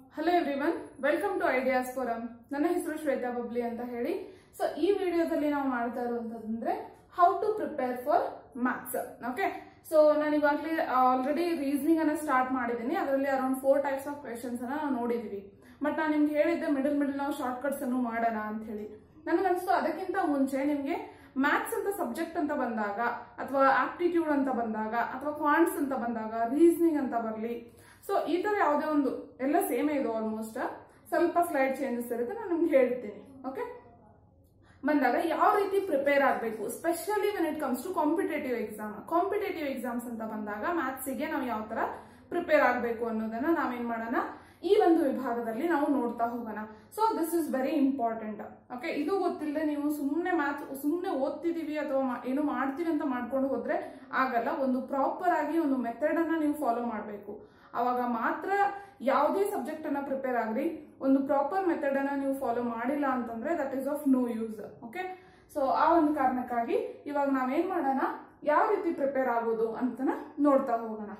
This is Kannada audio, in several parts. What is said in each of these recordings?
hello everyone welcome to ideas forum ನನ್ನ ಹೆಸರು ಶ್ವೇತಾ ಬಬ್ಲಿ ಅಂತ ಹೇಳಿ ಸೊ ಈ ವಿಡಿಯೋದಲ್ಲಿ ನಾವು ಮಾಡ್ತಾ ಇರುವಂತಂದ್ರೆ how to prepare for maths okay so ನಾನು ಇವಾಗಲೇ ಆಲ್ರೆಡಿ ರೀಸನಿಂಗ್ ಅನ್ನ ಸ್ಟಾರ್ಟ್ ಮಾಡಿದ್ದೀನಿ ಅದರಲ್ಲಿ around four types of questions ಅನ್ನ ನಾವು ನೋಡಿದೀವಿ ಬಟ್ ನಾನು ನಿಮ್ಗೆ ಹೇಳಿದ್ದೆ ಮಿಡಲ್ ಮಿಡಲ್ ನಾವು ಶಾರ್ಟ್ ಕಟ್ಸ್ ಅನ್ನು ಮಾಡೋಣ ಅಂತ ಹೇಳಿ ನನಗನ್ಸ್ತು ಅದಕ್ಕಿಂತ ಮುಂಚೆ ನಿಮ್ಗೆ ಮ್ಯಾಥ್ಸ್ ಅಂತ ಸಬ್ಜೆಕ್ಟ್ ಅಂತ ಬಂದಾಗ ಅಥವಾ ಆಪ್ಟಿಟ್ಯೂಡ್ ಅಂತ ಬಂದಾಗ ಅಥವಾ ಕ್ವಾಂಟ್ಸ್ ಅಂತ ಬಂದಾಗ ರೀಸನಿಂಗ್ ಅಂತ ಬರಲಿ ಸೊ ಈ ತರ ಯಾವುದೇ ಒಂದು ಎಲ್ಲ ಸೇಮೇ ಇದು ಆಲ್ಮೋಸ್ಟ್ ಸ್ವಲ್ಪ ಸ್ಲೈಡ್ ಚೇಂಜಸ್ ಇರುತ್ತೆ ನಾನು ನಿಮ್ಗೆ ಹೇಳ್ತೀನಿ ಓಕೆ ಬಂದಾಗ ಯಾವ ರೀತಿ ಪ್ರಿಪೇರ್ ಆಗಬೇಕು specially when it comes to competitive exam competitive exams ಅಂತ ಬಂದಾಗ ಮ್ಯಾಥ್ಸಿಗೆ ನಾವು ಯಾವ ತರ ಪ್ರಿಪೇರ್ ಆಗಬೇಕು ಅನ್ನೋದನ್ನ ನಾವೇನ್ ಮಾಡೋಣ ಈ ಒಂದು ವಿಭಾಗದಲ್ಲಿ ನಾವು ನೋಡ್ತಾ ಹೋಗೋಣ so this is very important okay ಇದು ಗೊತ್ತಿಲ್ಲದೆ ನೀವು ಸುಮ್ಮನೆ ಮ್ಯಾಥ್ ಸುಮ್ಮನೆ ಓದ್ತಿದೀವಿ ಅಥವಾ ಮಾ- ಏನು ಮಾಡ್ತೀವಿ ಅಂತ ಮಾಡ್ಕೊಂಡು ಹೋದ್ರೆ ಆಗಲ್ಲ ಒಂದು ಪ್ರಾಪರ್ ಆಗಿ ಒಂದು ಮೆಥಡ್ ಅನ್ನ ನೀವು ಫಾಲೋ ಮಾಡಬೇಕು ಅವಾಗ ಮಾತ್ರ ಯಾವುದೇ ಸಬ್ಜೆಕ್ಟ್ ಅನ್ನ ಪ್ರಿಪೇರ್ ಆಗ್ರಿ ಒಂದು ಪ್ರಾಪರ್ ಮೆಥಡ್ ಅನ್ನ ನೀವು ಫಾಲೋ ಮಾಡಿಲ್ಲ ಅಂತಂದ್ರೆ that is of no use okay so ಆ ಒಂದು ಕಾರಣಕ್ಕಾಗಿ ಇವಾಗ ನಾವೇನ್ ಮಾಡೋಣ ಯಾವ ರೀತಿ ಪ್ರಿಪೇರ್ ಆಗೋದು ಅಂತನ ನೋಡ್ತಾ ಹೋಗೋಣ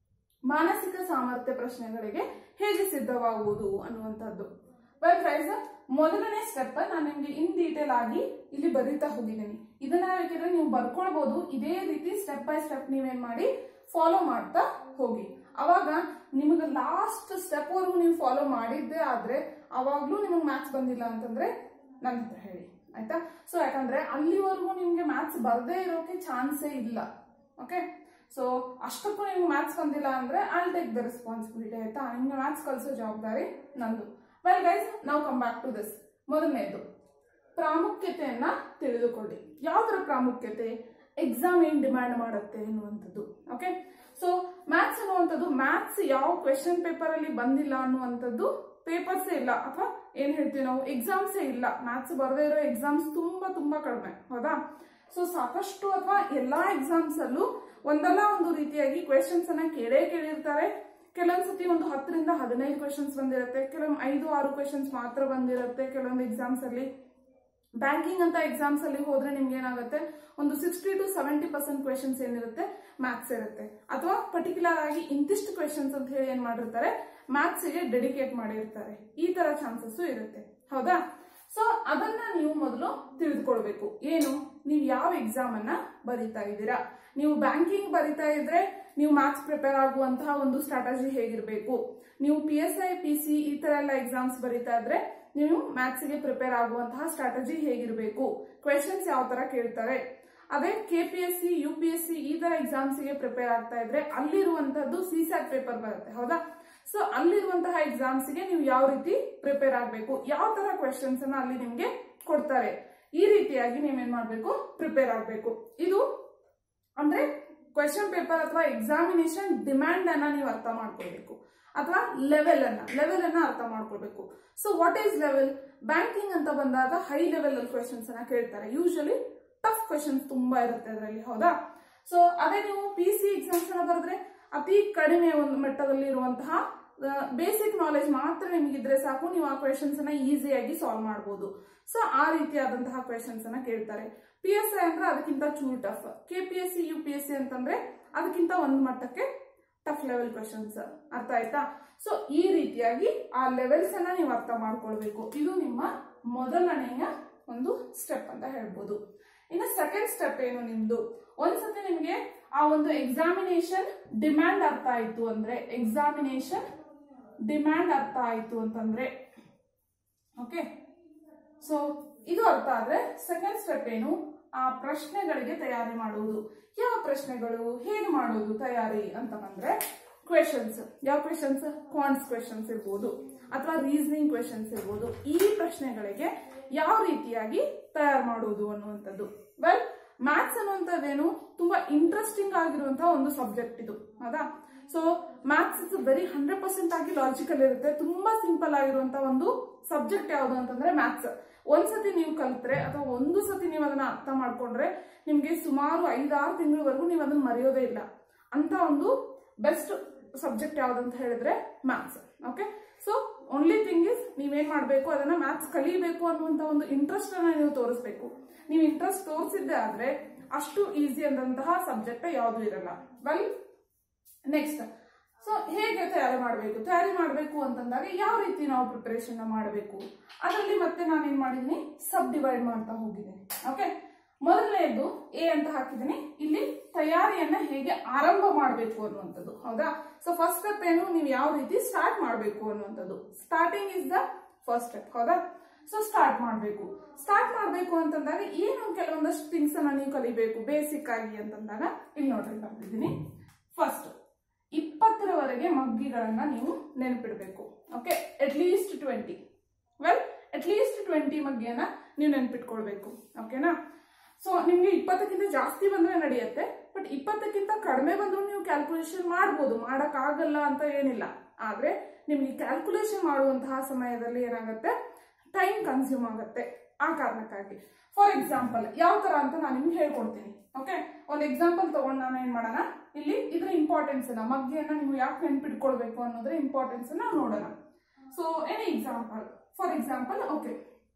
ಮಾನಸಿಕ ಸಾಮರ್ಥ್ಯ ಪ್ರಶ್ನೆಗಳಿಗೆ ಹೇಗೆ ಸಿದ್ಧವಾಗುವುದು ಅನ್ನುವಂಥದ್ದು ವೆಲ್ ಫ್ರೈಸ್ ಮೊದಲನೇ ಸ್ಟೆಪ್ ನಾನು ನಿಮ್ಗೆ ಇನ್ ಡೀಟೇಲ್ ಆಗಿ ಇಲ್ಲಿ ಬರೀತಾ ಹೋಗಿದ್ದೀನಿ ಇದನ್ನ ಬೇಕಿದ್ರೆ ನೀವು ಬರ್ಕೊಳ್ಬಹುದು ಇದೇ ರೀತಿ ಸ್ಟೆಪ್ ಬೈ ಸ್ಟೆಪ್ ನೀವೇನ್ ಮಾಡಿ ಫಾಲೋ ಮಾಡ್ತಾ ಹೋಗಿ ಅವಾಗ ನಿಮಗೆ ಲಾಸ್ಟ್ ಸ್ಟೆಪ್ ವರೆಗೂ ನೀವು ಫಾಲೋ ಮಾಡಿದ್ದೇ ಆದ್ರೆ ಅವಾಗ್ಲೂ ನಿಮಗೆ ಮ್ಯಾಥ್ಸ್ ಬಂದಿಲ್ಲ ಅಂತಂದ್ರೆ ನನ್ನ ಹತ್ರ ಹೇಳಿ ಆಯ್ತಾ ಸೊ ಯಾಕಂದ್ರೆ ಅಲ್ಲಿವರೆಗೂ ನಿಮ್ಗೆ ಮ್ಯಾಥ್ಸ್ ಬರದೇ ಇರೋಕೆ ಚಾನ್ಸೇ ಇಲ್ಲ ಓಕೆ ಸೊ ಅಷ್ಟಕ್ಕೂ ನಿಮ್ಗೆ ಮ್ಯಾಥ್ಸ್ ಬಂದಿಲ್ಲ ಅಂದ್ರೆ ಐ ಟೇಕ್ ದ ರೆಸ್ಪಾನ್ಸಿಬಿಲಿಟಿ ಆಯ್ತಾ ನಿಮ್ಗೆ ಮ್ಯಾಥ್ಸ್ ಕಲಿಸೋ ಜವಾಬ್ದಾರಿ ನಂದು ವೆಲ್ ಗೈಸ್ ನಾವು ಕಮ್ ಬ್ಯಾಕ್ ಟು ದಿಸ್ ಮೊದಲನೇದು ಪ್ರಾಮುಖ್ಯತೆಯನ್ನ ತಿಳಿದುಕೊಳ್ಳಿ ಯಾವ ತರ ಪ್ರಾಮುಖ್ಯತೆ ಎಕ್ಸಾಮ್ ಏನ್ ಡಿಮ್ಯಾಂಡ್ ಮಾಡುತ್ತೆ ಅನ್ನುವಂಥದ್ದು ಓಕೆ ಸೊ ಮ್ಯಾಥ್ಸ್ ಅನ್ನುವಂಥದ್ದು ಮ್ಯಾಥ್ಸ್ ಯಾವ ಕ್ವೆಶನ್ ಪೇಪರ್ ಅಲ್ಲಿ ಬಂದಿಲ್ಲ ಅನ್ನುವಂಥದ್ದು ಪೇಪರ್ಸೇ ಇಲ್ಲ ಅಥವಾ ಏನ್ ಹೇಳ್ತೀವಿ ನಾವು ಎಕ್ಸಾಮ್ಸೇ ಇಲ್ಲ ಮ್ಯಾಥ್ಸ್ ಬರದೇ ಇರೋ ಎಕ್ಸಾಮ್ಸ್ ತುಂಬಾ ತುಂಬಾ ಕಡಿಮೆ ಹೌದಾ ಸೊ ಸಾಕಷ್ಟು ಅಥವಾ ಎಲ್ಲಾ ಎಕ್ಸಾಮ್ಸ್ ಅಲ್ಲೂ ಒಂದಲ್ಲ ಒಂದು ರೀತಿಯಾಗಿ ಕ್ವೆಶನ್ಸ್ ಅನ್ನ ಕೇಳೇ ಕೇಳಿರ್ತಾರೆ ಕೆಲವೊಂದ್ಸತಿ ಒಂದು ಹತ್ತರಿಂದ ಹದಿನೈದು ಕ್ವೆಶನ್ಸ್ ಬಂದಿರುತ್ತೆ ಕೆಲವೊಂದು ಐದು ಆರು ಕ್ವೆಶನ್ಸ್ ಮಾತ್ರ ಬಂದಿರುತ್ತೆ ಕೆಲವೊಂದು ಎಕ್ಸಾಮ್ಸ್ ಅಲ್ಲಿ ಬ್ಯಾಂಕಿಂಗ್ ಅಂತ ಎಕ್ಸಾಮ್ಸ್ ಅಲ್ಲಿ ಹೋದ್ರೆ ನಿಮ್ಗೆ ಏನಾಗುತ್ತೆ ಒಂದು sixty to seventy percent questions ಏನಿರುತ್ತೆ ಮ್ಯಾಥ್ಸ್ ಇರುತ್ತೆ ಅಥವಾ ಪರ್ಟಿಕ್ಯುಲರ್ ಆಗಿ ಇಂತಿಷ್ಟು ಕ್ವೆಶನ್ಸ್ ಅಂತ ಹೇಳಿ ಏನ್ ಮಾಡಿರ್ತಾರೆ ಮ್ಯಾಥ್ಸ್ ಗೆ ಡೆಡಿಕೇಟ್ ಮಾಡಿರ್ತಾರೆ ಈ ತರ ಚಾನ್ಸಸ್ ಇರುತ್ತೆ ಹೌದಾ ಸೊ ಅದನ್ನ ನೀವು ಮೊದಲು ತಿಳಿದುಕೊಳ್ಬೇಕು ಏನು ನೀವು ಯಾವ ಎಕ್ಸಾಮ್ ಅನ್ನ ಬರೀತಾ ಇದ್ದೀರಾ ನೀವು ಬ್ಯಾಂಕಿಂಗ್ ಬರೀತಾ ಇದ್ರೆ ನೀವು ಮ್ಯಾಥ್ಸ್ ಪ್ರಿಪೇರ್ ಆಗುವಂತಹ ಒಂದು ಸ್ಟ್ರಾಟಜಿ ಹೇಗಿರಬೇಕು ನೀವು P S I P C ಈ ತರ ಎಲ್ಲ ಎಕ್ಸಾಮ್ಸ್ ಬರೀತಾ ಇದ್ರೆ ನೀವು ಮ್ಯಾಥ್ಸ್ ಗೆ ಪ್ರಿಪೇರ್ ಆಗುವಂತಹ ಸ್ಟ್ರಾಟಜಿ ಹೇಗಿರಬೇಕು ಕ್ವೆಶನ್ಸ್ ಯಾವ ತರ ಕೇಳ್ತಾರೆ ಅದೇ K P S C U P S C ಈ ತರ ಎಕ್ಸಾಮ್ಸ್ ಗೆ ಪ್ರಿಪೇರ್ ಆಗ್ತಾ ಇದ್ರೆ ಅಲ್ಲಿರುವಂತದ್ದು ಸಿ ಸ್ಯಾಟ್ ಪೇಪರ್ ಬರುತ್ತೆ ಹೌದಾ ಸೊ ಅಲ್ಲಿರುವಂತಹ ಎಕ್ಸಾಮ್ಸ್ ಗೆ ನೀವು ಯಾವ ರೀತಿ ಪ್ರಿಪೇರ್ ಆಗಬೇಕು ಯಾವ ತರ ಕ್ವೆಶನ್ಸ್ ಅನ್ನ ಅಲ್ಲಿ ನಿಮ್ಗೆ ಕೊಡ್ತಾರೆ ಈ ರೀತಿಯಾಗಿ ನೀವೇನ್ ಮಾಡ್ಬೇಕು ಪ್ರಿಪೇರ್ ಆಗಬೇಕು ಇದು ಅಂದ್ರೆ ಕ್ವೆಶನ್ ಪೇಪರ್ ಅಥವಾ ಎಕ್ಸಾಮಿನೇಷನ್ ಡಿಮ್ಯಾಂಡ್ ಅನ್ನ ನೀವು ಅರ್ಥ ಮಾಡ್ಕೊಳ್ಬೇಕು ಅಥವಾ ಲೆವೆಲ್ ಅನ್ನ ಲೆವೆಲ್ ಅನ್ನ ಅರ್ಥ ಮಾಡ್ಕೊಳ್ಬೇಕು so what is level banking ಅಂತ ಬಂದಾಗ ಹೈ ಲೆವೆಲ್ ಅಲ್ಲಿ ಕ್ವೆಶನ್ಸ್ ಅನ್ನ ಕೇಳ್ತಾರೆ ಯೂಶಲಿ ಟಫ್ ಕ್ವೆಶನ್ಸ್ ತುಂಬಾ ಇರುತ್ತೆ ಅದರಲ್ಲಿ ಹೌದಾ ಸೊ ಅದೇ ನೀವು ಪಿ ಸಿ ಎಕ್ಸಾಮ್ಸ್ ಅನ್ನ ಬರೆದ್ರೆ ಅತಿ ಕಡಿಮೆ ಒಂದು ಮಟ್ಟದಲ್ಲಿ ಇರುವಂತಹ ಬೇಸಿಕ್ ನಾಲೆಜ್ ಮಾತ್ರ ನಿಮಗಿದ್ರೆ ಸಾಕು ನೀವು ಆ ಕ್ವೆಶನ್ಸ್ ಅನ್ನ ಈಸಿಯಾಗಿ ಸಾಲ್ವ್ ಮಾಡಬಹುದು ಸೊ ಆ ರೀತಿಯಾದಂತಹ ಕ್ವೆಶನ್ಸ್ ಅನ್ನ ಕೇಳ್ತಾರೆ ಪಿ ಎಸ್ ಐ ಅಂದ್ರೆ ಅದಕ್ಕಿಂತ ಚೂರು tough K P S C U P S C ಅಂತಂದ್ರೆ ಅದಕ್ಕಿಂತ ಒಂದು ಮಟ್ಟಕ್ಕೆ ಟಫ್ ಲೆವೆಲ್ ಕ್ವೆಶನ್ಸ್ ಅರ್ಥ ಆಯ್ತಾ ಸೊ ಈ ರೀತಿಯಾಗಿ ಆ ಲೆವೆಲ್ಸ್ ಅನ್ನ ನೀವು ಅರ್ಥ ಮಾಡ್ಕೊಳ್ಬೇಕು ಇದು ನಿಮ್ಮ ಮೊದಲನೆಯ ಒಂದು ಸ್ಟೆಪ್ ಅಂತ ಹೇಳ್ಬೋದು ಇನ್ನು ಸೆಕೆಂಡ್ ಸ್ಟೆಪ್ ಏನು ನಿಮ್ದು ಒಂದ್ಸತಿ ನಿಮ್ಗೆ ಆ ಒಂದು ಎಕ್ಸಾಮಿನೇಷನ್ ಡಿಮ್ಯಾಂಡ್ ಅರ್ಥ ಆಯ್ತು ಅಂದ್ರೆ ಎಕ್ಸಾಮಿನೇಷನ್ ಡಿಮ್ಯಾಂಡ್ ಅರ್ಥ ಆಯ್ತು ಅಂತಂದ್ರೆ ಓಕೆ ಸೊ ಇದು ಅರ್ಥ ಆದ್ರೆ ಸೆಕೆಂಡ್ ಸ್ಟೆಪ್ ಏನು ಆ ಪ್ರಶ್ನೆಗಳಿಗೆ ತಯಾರಿ ಮಾಡುವುದು ಯಾವ ಪ್ರಶ್ನೆಗಳು ಹೇಗೆ ಮಾಡುವುದು ತಯಾರಿ ಅಂತ ಬಂದ್ರೆ ಕ್ವೆಶನ್ಸ್ ಯಾವ ಕ್ವೆಶನ್ಸ್ ಕ್ವಾಂಟ್ಸ್ ಕ್ವೆಶನ್ಸ್ ಇರ್ಬೋದು ಅಥವಾ ರೀಸನಿಂಗ್ ಕ್ವೆಶನ್ಸ್ ಇರ್ಬೋದು ಈ ಪ್ರಶ್ನೆಗಳಿಗೆ ಯಾವ ರೀತಿಯಾಗಿ ತಯಾರು ಮಾಡುವುದು ಅನ್ನುವಂಥದ್ದು ವೆಲ್ ಮ್ಯಾಥ್ಸ್ ಅನ್ನುವಂಥದ್ದೇನು ತುಂಬಾ ಇಂಟ್ರೆಸ್ಟಿಂಗ್ ಆಗಿರುವಂತಹ ಒಂದು ಸಬ್ಜೆಕ್ಟ್ ಇದು ಹೌದಾ so maths is very hundred percent ಆಗಿ ಲಾಜಿಕಲ್ ಇರುತ್ತೆ ತುಂಬಾ ಸಿಂಪಲ್ ಆಗಿರುವಂತಹ ಒಂದು ಸಬ್ಜೆಕ್ಟ್ ಯಾವುದು ಅಂತಂದ್ರೆ ಮ್ಯಾಥ್ಸ್ ಒಂದ್ಸತಿ ನೀವು ಕಲ್ತ್ರೆ ಅಥವಾ ಒಂದು ಸತಿ ನೀವು ಅದನ್ನ ಅರ್ಥ ಮಾಡ್ಕೊಂಡ್ರೆ ನಿಮ್ಗೆ ಸುಮಾರು ಐದಾರು ತಿಂಗಳವರೆಗೂ ನೀವು ಅದನ್ನ ಮರೆಯೋದೇ ಇಲ್ಲ ಅಂತ ಒಂದು ಬೆಸ್ಟ್ ಸಬ್ಜೆಕ್ಟ್ ಯಾವ್ದಂತ ಹೇಳಿದ್ರೆ maths okay so only thing is ನೀವೇನ್ ಮಾಡ್ಬೇಕು ಅದನ್ನ ಮ್ಯಾಥ್ಸ್ ಕಲಿಬೇಕು ಅನ್ನುವಂತ ಒಂದು ಇಂಟ್ರೆಸ್ಟ್ ಅನ್ನ ನೀವು ತೋರಿಸ್ಬೇಕು ನೀವು ಇಂಟ್ರೆಸ್ಟ್ ತೋರಿಸಿದ್ದೆ ಆದ್ರೆ ಅಷ್ಟು ಈಸಿ ಆದಂತಹ ಸಬ್ಜೆಕ್ಟ್ ಯಾವುದು ಇರಲ್ಲ ವೆಲ್ ನೆಕ್ಸ್ಟ್ ಸೊ ಹೇಗೆ ತಯಾರಿ ಮಾಡಬೇಕು ತಯಾರಿ ಮಾಡಬೇಕು ಅಂತಂದಾಗ ಯಾವ ರೀತಿ ನಾವು ಪ್ರಿಪರೇಷನ್ ಮಾಡಬೇಕು ಅದರಲ್ಲಿ ಮತ್ತೆ ನಾನು ಏನ್ ಮಾಡಿದೀನಿ ಸಬ್ ಡಿವೈಡ್ ಮಾಡ್ತಾ ಹೋಗಿದ್ದೀನಿ ಓಕೆ ಮೊದಲನೆಯದು ಎ ಅಂತ ಹಾಕಿದ್ದೀನಿ ಇಲ್ಲಿ ತಯಾರಿಯನ್ನ ಹೇಗೆ ಆರಂಭ ಮಾಡಬೇಕು ಅನ್ನುವಂಥದ್ದು ಹೌದಾ ಸೊ ಫಸ್ಟ್ ಸ್ಟೆಪ್ ಏನು ನೀವು ಯಾವ ರೀತಿ ಸ್ಟಾರ್ಟ್ ಮಾಡಬೇಕು ಅನ್ನುವಂಥದ್ದು starting is the first step ಹೌದಾ ಸೊ ಸ್ಟಾರ್ಟ್ ಮಾಡಬೇಕು ಸ್ಟಾರ್ಟ್ ಮಾಡಬೇಕು ಅಂತಂದಾಗ ಏನು ಕೆಲವೊಂದಷ್ಟು ಥಿಂಗ್ಸ್ ಅನ್ನ ನೀವು ಕಲಿಬೇಕು ಬೇಸಿಕ್ ಆಗಿ ಅಂತಂದಾಗ ಇಲ್ಲಿ ನೋಡ್ರಿ ಬರ್ತಿದ್ದೀನಿ ಫಸ್ಟ್ ಇಪ್ಪತ್ತರವರೆಗೆ ಮಗ್ಗಿಗಳನ್ನ ನೀವು ನೆನಪಿಡಬೇಕು okay at least twenty well at least twenty ಮಗ್ಗಿಯನ್ನ ನೀವು ನೆನ್ಪಿಟ್ಕೊಳ್ಬೇಕು ಓಕೆನಾ ಸೊ ನಿಮ್ಗೆ ಇಪ್ಪತ್ತಕ್ಕಿಂತ ಜಾಸ್ತಿ ಬಂದ್ರೆ ನಡೆಯುತ್ತೆ ಬಟ್ ಇಪ್ಪತ್ತಕ್ಕಿಂತ ಕಡಿಮೆ ಬಂದ್ರು ನೀವು ಕ್ಯಾಲ್ಕುಲೇಷನ್ ಮಾಡ್ಬೋದು ಮಾಡಕ್ ಆಗಲ್ಲ ಅಂತ ಏನಿಲ್ಲ ಆದ್ರೆ ನಿಮ್ಗೆ ಕ್ಯಾಲ್ಕುಲೇಷನ್ ಮಾಡುವಂತಹ ಸಮಯದಲ್ಲಿ ಏನಾಗುತ್ತೆ ಟೈಮ್ ಕನ್ಸ್ಯೂಮ್ ಆಗುತ್ತೆ ಆ ಕಾರಣಕ್ಕಾಗಿ ಫಾರ್ ಎಕ್ಸಾಂಪಲ್ ಯಾವ ತರ ಅಂತ ನಾನು ನಿಮ್ಗೆ ಹೇಳ್ಕೊಡ್ತೀನಿ ಓಕೆ ಒಂದು ಎಕ್ಸಾಂಪಲ್ ತಗೊಂಡು ನಾನು ಏನ್ ಮಾಡೋಣ ಇಲ್ಲಿ ಇದ್ರ ಇಂಪಾರ್ಟೆನ್ಸ್ ಅನ್ನ ಮಗ್ಗಿಯನ್ನ ನೀವು ಯಾಕೆ ನೆನ್ಪಿಟ್ಕೊಳ್ಬೇಕು ಅನ್ನೋದ್ರ ಇಂಪಾರ್ಟೆನ್ಸ್ ಅನ್ನ ನೋಡೋಣ so any example for example okay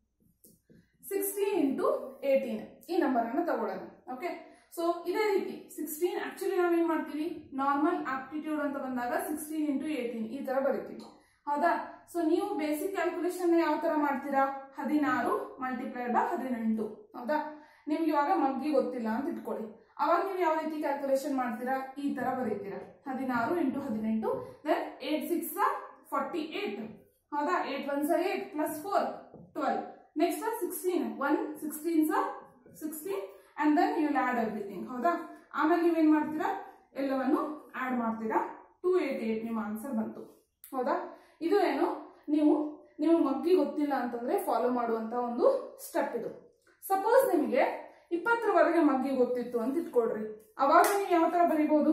sixteen into eighteen ಈ ನಂಬರ್ ಅನ್ನ ತಗೊಳ್ಳೋಣ ಓಕೆ ಸೊ ಇದೇ ರೀತಿ ಸಿಕ್ಸ್ಟೀನ್ ಆಕ್ಚುಲಿ ನಾವೇನ್ ಮಾಡ್ತೀವಿ ನಾರ್ಮಲ್ ಆಪ್ಟಿಟ್ಯೂಡ್ ಅಂತ ಬಂದಾಗ ಸಿಕ್ಸ್ಟೀನ್ ಇಂಟು ಏಯ್ಟೀನ್ ಈ ತರ ಬರೀತೀವಿ ಹೌದಾ ಸೊ ನೀವು ಬೇಸಿಕ್ ಕ್ಯಾಲ್ಕುಲೇಷನ್ ಯಾವ ತರ ಮಾಡ್ತೀರಾ ಹದಿನಾರು ಮಲ್ಟಿಪ್ಲೈಡ್ ಬೈ ಹದಿನೆಂಟು ಹೌದಾ ನಿಮ್ಗೆ ಇವಾಗ ಮಗ್ಗಿ ಗೊತ್ತಿಲ್ಲ ಅಂತ ಇಟ್ಕೊಳ್ಳಿ ಅವಾಗ ನೀವು ಯಾವ ರೀತಿ ಕ್ಯಾಲ್ಕುಲೇಷನ್ ಮಾಡ್ತೀರಾ ಈ ತರ ಬರೀತೀರಾ ಹದಿನಾರು ಇಂಟು ಹದಿನೆಂಟು then eight six forty eight ಹೌದಾ eight one is eight plus four twelve next sixteen one sixteen is sixteen and then you will add everything ಹೌದಾ ಆಮೇಲೆ ನೀವೇನ್ ಮಾಡ್ತೀರಾ ಎಲ್ಲವನ್ನು ಆಡ್ ಮಾಡ್ತೀರಾ ಟೂ ಏಟ್ ಏಟ್ ನಿಮ್ಮ ಆನ್ಸರ್ ಬಂತು ಹೌದಾ ಇದು ಏನು ನೀವು ನೀವು ಮಗ್ಗಿ ಗೊತ್ತಿಲ್ಲ ಅಂತಂದ್ರೆ ಫಾಲೋ ಮಾಡುವಂತ ಒಂದು ಸ್ಟೆಪ್ ಇದು ಸಪೋಸ್ ನಿಮಗೆ ಇಪ್ಪತ್ತರವರೆಗೆ ಮಗ್ಗಿ ಗೊತ್ತಿತ್ತು ಅಂತ ಇಟ್ಕೊಳ್ರಿ ಅವಾಗ ನೀವು ಯಾವ ತರ ಬರೀಬಹುದು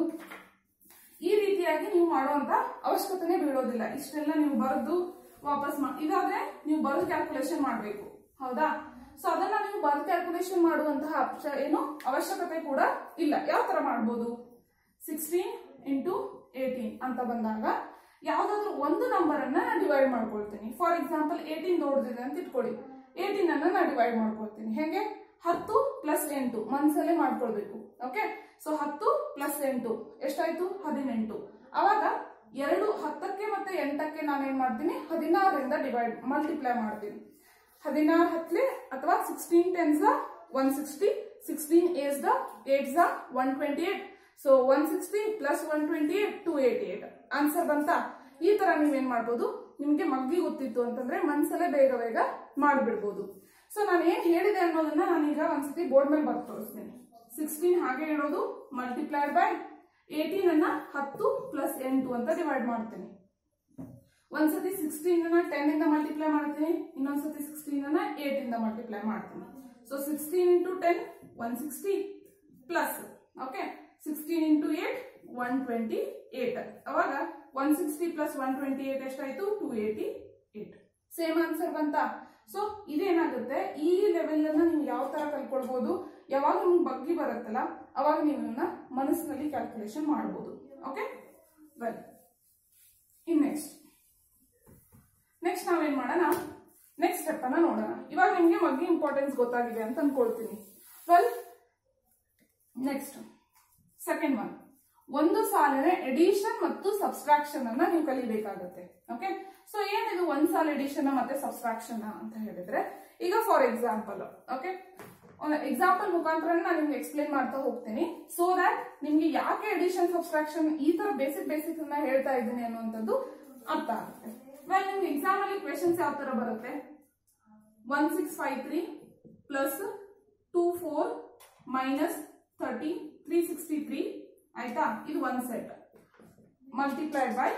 ಈ ರೀತಿಯಾಗಿ ನೀವು ಮಾಡುವಂತ ಅವಶ್ಯಕತೆನೇ ಬೀಳೋದಿಲ್ಲ ಇಷ್ಟೆಲ್ಲ ನೀವು ಬರೆದು ವಾಪಸ್ ಮಾ ಇದಾದ್ರೆ ನೀವು ಬರೆದು ಕ್ಯಾಲ್ಕುಲೇಷನ್ ಮಾಡಬೇಕು ಹೌದಾ ಸೊ ಅದನ್ನ ನೀವು ಬರೆದು ಕ್ಯಾಲ್ಕುಲೇಷನ್ ಮಾಡುವಂತಹ ಅಪ್ಶ- ಏನು ಅವಶ್ಯಕತೆ ಕೂಡ ಇಲ್ಲ ಯಾವ ತರ ಮಾಡ್ಬೋದು ಸಿಕ್ಸ್ಟೀನ್ ಇಂಟು ಏಯ್ಟೀನ್ ಅಂತ ಬಂದಾಗ ಯಾವ್ದಾದ್ರು ಒಂದು ನಂಬರ್ ಅನ್ನ ನಾನು ಡಿವೈಡ್ ಮಾಡ್ಕೊಳ್ತೀನಿ ಫಾರ್ ಎಕ್ಸಾಂಪಲ್ ಏಯ್ಟೀನ್ ದೊಡ್ಡದಿದೆ ಅಂತ ಇಟ್ಕೊಳ್ಳಿ ಏಯ್ಟೀನ್ ಅನ್ನ ನಾನು ಡಿವೈಡ್ ಮಾಡ್ಕೊಳ್ತೀನಿ ಹೇಗೆ ಹತ್ತು ಪ್ಲಸ್ ಎಂಟು ಮನ್ಸಲ್ಲೇ ಮಾಡ್ಕೊಳ್ಬೇಕು ಓಕೆ ಸೊ ಹತ್ತು ಪ್ಲಸ್ ಎಂಟು ಎಷ್ಟಾಯ್ತು ಹದಿನೆಂಟು ಅವಾಗ ಎರಡು ಹತ್ತಕ್ಕೆ ಮತ್ತೆ ಎಂಟಕ್ಕೆ ನಾನು ಏನ್ ಮಾಡ್ತೀನಿ ಹದಿನಾರರಿಂದ ಡಿವೈಡ್ ಮಲ್ಟಿಪ್ಲೈ ಮಾಡ್ತೀನಿ ಹದಿನಾರು ಹತ್ಲೆ ಅಥವಾ sixteen tens one sixty sixteen eights the eight the one twenty eight so one sixty plus one twenty eight two eighty eight answer ಬಂತ ಈ ತರ ನೀವೇನ್ ಮಾಡ್ಬೋದು ನಿಮ್ಗೆ ಮಗ್ಗಿ ಗೊತ್ತಿತ್ತು ಅಂತಂದ್ರೆ ಮನ್ಸಲ್ಲೇ ಬೇಗ ಬೇಗ ಮಾಡ್ಬಿಡ್ಬೋದು ಸೊ ನಾನು ಏನ್ ಹೇಳಿದೆ ಅನ್ನೋದನ್ನ ನಾನೀಗ ಒಂದ್ಸತಿ ಬೋರ್ಡ್ ಮೇಲೆ ಬರ್ದು ತೋರಿಸ್ತೀನಿ ಸಿಕ್ಸ್ಟೀನ್ ಹಾಗೆ ಇಡೋದು ಮಲ್ಟಿಪ್ಲೈಡ್ ಬೈ ಏಯ್ಟೀನ್ ಅನ್ನ ಹತ್ತು ಪ್ಲಸ್ ಎಂಟು ಅಂತ ಡಿವೈಡ್ ಮಾಡ್ತೀನಿ ಒಂದ್ಸತಿ ಸಿಕ್ಸ್ಟೀನ್ ಅನ್ನ ಟೆನ್ ಇಂದ ಮಲ್ಟಿಪ್ಲೈ ಮಾಡ್ತೀನಿ ಇನ್ನೊಂದ್ಸತಿ ಸಿಕ್ಸ್ಟೀನ್ ಅನ್ನ ಏಟ್ ಇಂದ ಮಲ್ಟಿಪ್ಲೈ ಮಾಡ್ತೀನಿ so sixteen into ten one sixty plus okay sixteen into eight one twenty eight ಅವಾಗ one sixty plus one twenty eight ಎಷ್ಟಾಯ್ತು two eighty eight same answer ಬಂತ ಸೊ ಇದೇನಾಗುತ್ತೆ ಈ ಲೆವೆಲ್ ಅನ್ನ ನೀವು ಯಾವ ತರ ಕಲ್ಕೊಳ್ಬಹುದು ಯಾವಾಗ ನಿಮ್ಗೆ ಬಗ್ಗಿ ಬರುತ್ತಲ್ಲ ಅವಾಗ ನೀವು ಇವನ್ನ ಮನಸ್ಸಿನಲ್ಲಿ ಕ್ಯಾಲ್ಕುಲೇಷನ್ ಮಾಡ್ಬೋದು okay well in next next ನಾವೇನ್ ಮಾಡೋಣ ನೆಕ್ಸ್ಟ್ ಸ್ಟೆಪ್ ಅನ್ನ ನೋಡೋಣ ಇವಾಗ ನಿಮ್ಗೆ ಮಗ್ಗಿ ಇಂಪಾರ್ಟೆನ್ಸ್ ಗೊತ್ತಾಗಿದೆ ಅಂತ ಅನ್ಕೊಳ್ತೀನಿ ವೆಲ್ ನೆಕ್ಸ್ಟ್ ಸೆಕೆಂಡ್ ಒನ್ ಒಂದು ಸಾಲಿನ ಎಡಿಷನ್ ಮತ್ತು ಸಬ್ಸ್ಟ್ರಾಕ್ಷನ್ ಅನ್ನ ನೀವು ಕಲಿಬೇಕಾಗುತ್ತೆ ಓಕೆ ಸೊ ಏನಿದು ಒಂದ್ ಸಾಲ ಎಡಿಷನ್ ಮತ್ತೆ ಸಬ್ಸ್ಟ್ರಾಕ್ಷನ್ ಅಂತ ಹೇಳಿದ್ರೆ ಈಗ ಫಾರ್ ಎಕ್ಸಾಂಪಲ್ ಓಕೆ ಎಕ್ಸಾಂಪಲ್ ಮುಖಾಂತರ ನಾನು ನಿಮ್ಗೆ ಎಕ್ಸ್ಪ್ಲೇನ್ ಮಾಡ್ತಾ ಹೋಗ್ತೀನಿ ಸೊ ದಟ್ ನಿಮ್ಗೆ ಯಾಕೆ ಎಡಿಷನ್ ಸಬ್ಸ್ಟ್ರಾಕ್ಷನ್ ಈ ತರ ಬೇಸಿಕ್ ಬೇಸಿಕ್ ಅನ್ನ ಹೇಳ್ತಾ ಇದ್ದೀನಿ ಅನ್ನುವಂಥದ್ದು ಅರ್ಥ ಆಗುತ್ತೆ ವೆಲ್ ನಿಮ್ಗೆ ಎಕ್ಸಾಮ್ ಅಲ್ಲಿ ಕ್ವೆಶನ್ಸ್ ಯಾವ ತರ ಬರುತ್ತೆ one six five three plus two four minus thirty three sixty three ಆಯ್ತಾ ಇದು one set multiplied by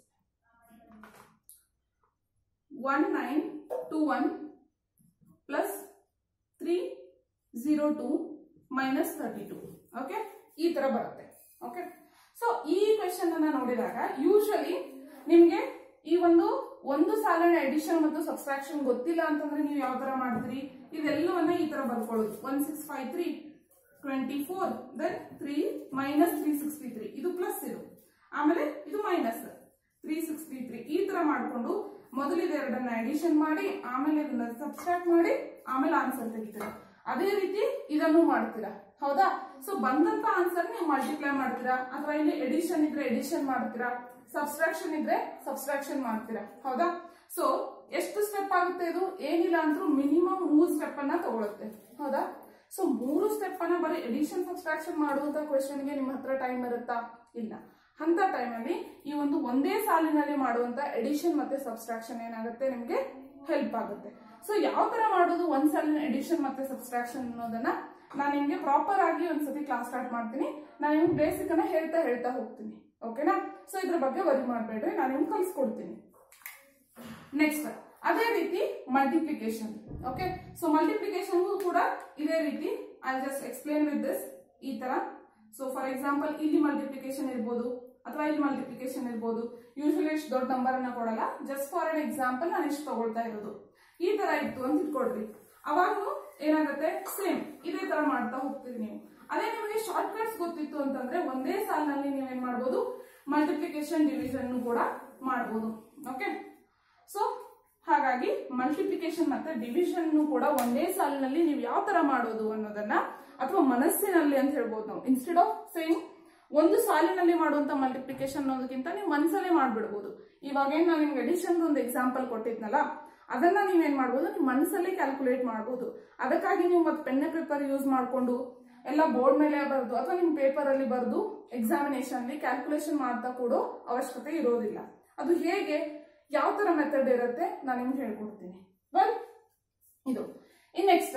one nine two one plus three zero two minus thirty two okay ಈ ತರ ಬರುತ್ತೆ ಓಕೆ ಸೊ ಈ ಕ್ವೆಶನ್ ಅನ್ನ ನೋಡಿದಾಗ ಯೂಶಲಿ ನಿಮ್ಗೆ ಈ ಒಂದು ಒಂದು ಸಾಲಿನ ಎಡಿಷನ್ ಮತ್ತು ಸಬ್ಸ್ಟ್ರಾಕ್ಷನ್ ಗೊತ್ತಿಲ್ಲ ಅಂತಂದ್ರೆ ನೀವು ಯಾವ ತರ ಮಾಡ್ತೀರಿ ಇದೆಲ್ಲವನ್ನ ಈ ತರ ಬರ್ಕೊಳ್ಳೋದು one six five three twenty four then three minus three sixty three ಇದು ಪ್ಲಸ್ ಇದು ಆಮೇಲೆ ಇದು ಮೈನಸ್ ತ್ರೀ ಸಿಕ್ಸ್ಟಿ ತ್ರೀ ಈ ತರ ಮಾಡ್ಕೊಂಡು ಮೊದಲು ಇದೆರಡನ್ನ ಎಡಿಷನ್ ಮಾಡಿ ಆಮೇಲೆ ಇದನ್ನ ಸಬ್ಸ್ಟ್ರಾಕ್ಟ್ ಮಾಡಿ ಆಮೇಲೆ ಆನ್ಸರ್ ತೆಗಿತೀರಾ ಅದೇ ರೀತಿ ಇದನ್ನು ಮಾಡ್ತೀರಾ ಹೌದಾ ಸೊ ಬಂದಂತ ಆನ್ಸರ್ ನೀವು ಮಲ್ಟಿಪ್ಲೈ ಮಾಡ್ತೀರಾ ಅಥವಾ ಇಲ್ಲಿ ಎಡಿಷನ್ ಇದ್ರೆ ಎಡಿಷನ್ ಮಾಡ್ತೀರಾ ಸಬ್ಸ್ಟ್ರಾಕ್ಷನ್ ಇದ್ರೆ ಸಬ್ಸ್ಟ್ರಾಕ್ಷನ್ ಮಾಡ್ತೀರಾ ಹೌದಾ ಸೊ ಎಷ್ಟು ಸ್ಟೆಪ್ ಆಗುತ್ತೆ ಇದು ಏನಿಲ್ಲ ಅಂದ್ರೂ ಮಿನಿಮಮ್ ಮೂರು ಸ್ಟೆಪ್ ಅನ್ನ ತಗೊಳುತ್ತೆ ಹೌದಾ ಸೊ ಮೂರು ಸ್ಟೆಪ್ ಅನ್ನ ಬರೀ ಎಡಿಷನ್ ಸಬ್ಸ್ಟ್ರಾಕ್ಷನ್ ಮಾಡುವಂತ ಕ್ವೆಶನ್ಗೆ ನಿಮ್ಮ ಹತ್ರ ಟೈಮ್ ಇರುತ್ತಾ ಇಲ್ಲ ಅಂತ ಟೈಮಲ್ಲಿ ಈ ಒಂದು ಒಂದೇ ಸಾಲಿನಲ್ಲಿ ಮಾಡುವಂತ ಎಡಿಷನ್ ಮತ್ತೆ ಸಬ್ಸ್ಟ್ರಾಕ್ಷನ್ ಏನಾಗುತ್ತೆ ನಿಮ್ಗೆ ಹೆಲ್ಪ್ ಆಗುತ್ತೆ ಸೊ ಯಾವ ತರ ಮಾಡೋದು ಒಂದ್ ಸಾಲಿನ ಎಡಿಷನ್ ಮತ್ತೆ ಸಬ್ಸ್ಟ್ರಾಕ್ಷನ್ ಅನ್ನೋದನ್ನ ನಾನು ನಿಮ್ಗೆ ಪ್ರಾಪರ್ ಆಗಿ ಒಂದ್ಸತಿ ಕ್ಲಾಸ್ ಸ್ಟಾರ್ಟ್ ಮಾಡ್ತೀನಿ ನಾನು ನಿಮ್ಗೆ ಬೇಸಿಕ್ ಅನ್ನ ಹೇಳ್ತಾ ಹೇಳ್ತಾ ಹೋಗ್ತೀನಿ ಓಕೆನಾ ಸೊ ಇದ್ರ ಬಗ್ಗೆ ವರಿ ಮಾಡಬೇಡ್ರಿ ನಾನು ನಿಮ್ಗೆ ಕಲಿಸ್ಕೊಡ್ತೀನಿ ನೆಕ್ಸ್ಟ್ ಅದೇ ರೀತಿ ಮಲ್ಟಿಪ್ಲಿಕೇಶನ್ ಓಕೆ ಸೊ ಮಲ್ಟಿಪ್ಲಿಕೇಶನ್ಗೂ ಕೂಡ ಇದೇ ರೀತಿ I just explain with this ಈ ತರ ಸೊ ಫಾರ್ ಎಕ್ಸಾಂಪಲ್ ಇಲ್ಲಿ ಮಲ್ಟಿಪ್ಲಿಕೇಶನ್ ಇರ್ಬೋದು ಅಥವಾ ಇಲ್ಲಿ ಮಲ್ಟಿಪ್ಲಿಕೇಶನ್ ಇರ್ಬೋದು ಯೂಶಲಿ ಇಷ್ಟು ದೊಡ್ಡ ನಂಬರ್ ಅನ್ನ ಕೊಡಲ್ಲ ಜಸ್ಟ್ ಫಾರ್ ಅನ್ ಎಕ್ಸಾಂಪಲ್ ನಾನು ಇಷ್ಟು ತಗೊಳ್ತಾ ಇರೋದು ಈ ತರ ಇತ್ತು ಅಂತ ಇಟ್ಕೊಡ್ರಿ ಅವಾಗೂ ಏನಾಗುತ್ತೆ ಸೇಮ್ ಇದೇ ತರ ಮಾಡ್ತಾ ಹೋಗ್ತೀರಿ ನೀವು ಅದೇ ನಿಮಗೆ ಶಾರ್ಟ್ ಕಟ್ಸ್ ಗೊತ್ತಿತ್ತು ಅಂತಂದ್ರೆ ಒಂದೇ ಸಾಲಿನಲ್ಲಿ ನೀವೇನ್ ಮಾಡ್ಬೋದು ಮಲ್ಟಿಪ್ಲಿಕೇಶನ್ ಡಿವಿಷನ್ ಕೂಡ ಮಾಡ್ಬೋದು ಓಕೆ ಸೊ ಹಾಗಾಗಿ ಮಲ್ಟಿಪ್ಲಿಕೇಶನ್ ಮತ್ತೆ ಡಿವಿಷನ್ ಕೂಡ ಒಂದೇ ಸಾಲಿನಲ್ಲಿ ನೀವು ಯಾವ ತರ ಮಾಡೋದು ಅನ್ನೋದನ್ನ ಅಥವಾ ಮನಸ್ಸಿನಲ್ಲಿ ಅಂತ ಹೇಳ್ಬೋದು ನಾವು ಇನ್ಸ್ಟೆಡ್ ಆಫ್ ಸೇಮ್ ಒಂದು ಸಾಲಿನಲ್ಲಿ ಮಾಡುವಂತ ಮಲ್ಟಿಪ್ಲಿಕೇಶನ್ ಅನ್ನೋದಕ್ಕಿಂತ ನೀವು ಮನಸ್ಸಲ್ಲೇ ಮಾಡ್ಬಿಡ್ಬೋದು ಇವಾಗ ಏನ್ ನಾನು ನಿಮ್ಗೆ ಎಡಿಷನ್ ಒಂದು ಎಕ್ಸಾಂಪಲ್ ಕೊಟ್ಟಿದ್ನಲ್ಲ ಅದನ್ನ ನೀವೇನ್ ಮಾಡ್ಬೋದು ನೀವು ಮನಸ್ಸಲ್ಲೇ ಕ್ಯಾಲ್ಕುಲೇಟ್ ಮಾಡ್ಬೋದು ಅದಕ್ಕಾಗಿ ನೀವು ಮತ್ತೆ ಪೆನ್ ಪೇಪರ್ ಯೂಸ್ ಮಾಡ್ಕೊಂಡು ಎಲ್ಲ ಬೋರ್ಡ್ ಮೇಲೆ ಬರೆದು ಅಥವಾ ನಿಮ್ ಪೇಪರ್ ಅಲ್ಲಿ ಬರೆದು ಎಕ್ಸಾಮಿನೇಷನ್ ಅಲ್ಲಿ ಕ್ಯಾಲ್ಕುಲೇಷನ್ ಮಾಡ್ತಾ ಕೊಡೋ ಅವಶ್ಯಕತೆ ಇರೋದಿಲ್ಲ ಅದು ಹೇಗೆ ಯಾವ ತರ ಮೆಥಡ್ ಇರುತ್ತೆ ನಾನು ನಿಮ್ಗೆ ಹೇಳ್ಕೊಡ್ತೀನಿ ವೆಲ್ ಇದು in next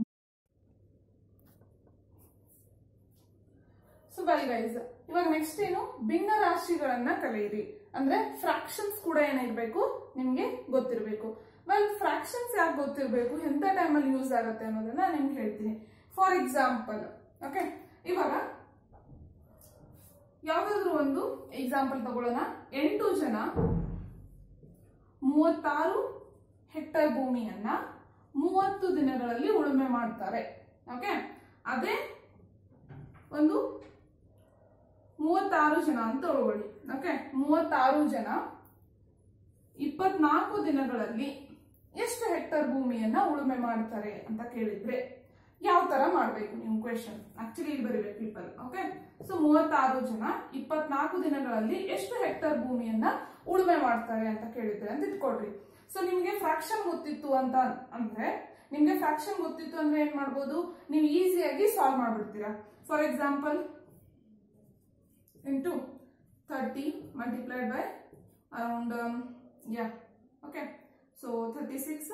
so well guys ಇವಾಗ ನೆಕ್ಸ್ಟ್ ಏನು ಭಿನ್ನ ರಾಶಿಗಳನ್ನ ಕಲಿಯಿರಿ ಅಂದ್ರೆ ಫ್ರಾಕ್ಷನ್ಸ್ ಕೂಡ ಏನಿರ್ಬೇಕು ನಿಮ್ಗೆ ಗೊತ್ತಿರಬೇಕು ವೆಲ್ ಫ್ರಾಕ್ಷನ್ಸ್ ಯಾಕೆ ಗೊತ್ತಿರಬೇಕು ಎಂತ ಟೈಮಲ್ಲಿ ಯೂಸ್ ಆಗುತ್ತೆ ಅನ್ನೋದನ್ನ ನಿಮ್ಗೆ ಹೇಳ್ತೀನಿ ಫಾರ್ ಎಕ್ಸಾಂಪಲ್ ಓಕೆ ಇವಾಗ ಯಾವ್ದಾದ್ರು ಒಂದು ಎಕ್ಸಾಂಪಲ್ ತಗೊಳ್ಳೋಣ ಎಂಟು ಜನ ಮೂವತ್ತಾರು ಹೆಕ್ಟರ್ ಭೂಮಿಯನ್ನ ಮೂವತ್ತು ದಿನಗಳಲ್ಲಿ ಉಳುಮೆ ಮಾಡ್ತಾರೆ ಓಕೆ ಅದೇ ಒಂದು ಮೂವತ್ತಾರು ಜನ ಅಂತ ತಗೊಳ್ಳಿ ಓಕೆ ಮೂವತ್ತಾರು ಜನ ಇಪ್ಪತ್ನಾಲ್ಕು ದಿನಗಳಲ್ಲಿ ಎಷ್ಟು ಹೆಕ್ಟರ್ ಭೂಮಿಯನ್ನ ಉಳುಮೆ ಮಾಡ್ತಾರೆ ಅಂತ ಕೇಳಿದ್ರೆ ಯಾವ ತರ ಮಾಡ್ಬೇಕು ನೀವು ಕ್ವೆಶನ್ ಆಕ್ಚುಲಿ ಇಲ್ಲಿ ಬರೀಬೇಕು ಪೀಪಲ್ ಓಕೆ ಸೊ ಮೂವತ್ತಾರು ಜನ ಇಪ್ಪತ್ನಾಲ್ಕು ದಿನಗಳಲ್ಲಿ ಎಷ್ಟು ಹೆಕ್ಟರ್ ಭೂಮಿಯನ್ನ ಉಳುಮೆ ಮಾಡ್ತಾರೆ ಅಂತ ಕೇಳಿದ್ರೆ ಅಂತ ಇಟ್ಕೊಡ್ರಿ ಸೊ ನಿಮ್ಗೆ ಫ್ರಾಕ್ಷನ್ ಗೊತ್ತಿತ್ತು ಅಂತ ಅಂದ್ರೆ ನಿಮ್ಗೆ ಫ್ರಾಕ್ಷನ್ ಗೊತ್ತಿತ್ತು ಅಂದ್ರೆ ಏನ್ ಮಾಡ್ಬೋದು ನೀವು ಈಸಿಯಾಗಿ ಸಾಲ್ವ್ ಮಾಡ್ಬಿಡ್ತೀರಾ for example into 30 multiplied by around um, yeah okay so 36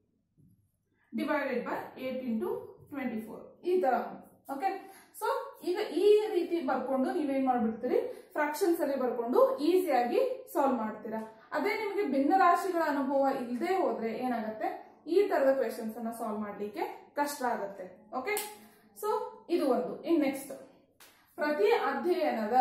divided by 8 into 24 ಈ ತರ ಓಕೆ ಸೊ ಈಗ ಈ ರೀತಿ ಬರ್ಕೊಂಡು ನೀವೇನ್ ಮಾಡ್ಬಿಡ್ತೀರಿ ಫ್ರಾಕ್ಷನ್ಸ್ ಅಲ್ಲಿ ಬರ್ಕೊಂಡು ಈಸಿಯಾಗಿ ಸಾಲ್ವ್ ಮಾಡ್ತೀರಾ ಅದೇ ನಿಮಗೆ ಭಿನ್ನ ರಾಶಿಗಳ ಅನುಭವ ಇಲ್ಲದೆ ಹೋದ್ರೆ ಏನಾಗುತ್ತೆ ಈ ತರದ ಕ್ವೆಶನ್ಸ್ ಅನ್ನ ಸಾಲ್ವ್ ಮಾಡ್ಲಿಕ್ಕೆ ಕಷ್ಟ ಆಗುತ್ತೆ ಓಕೆ ಸೊ ಇದು ಒಂದು ಇನ್ ನೆಕ್ಸ್ಟ್ ಪ್ರತಿ ಅಧ್ಯಯನದ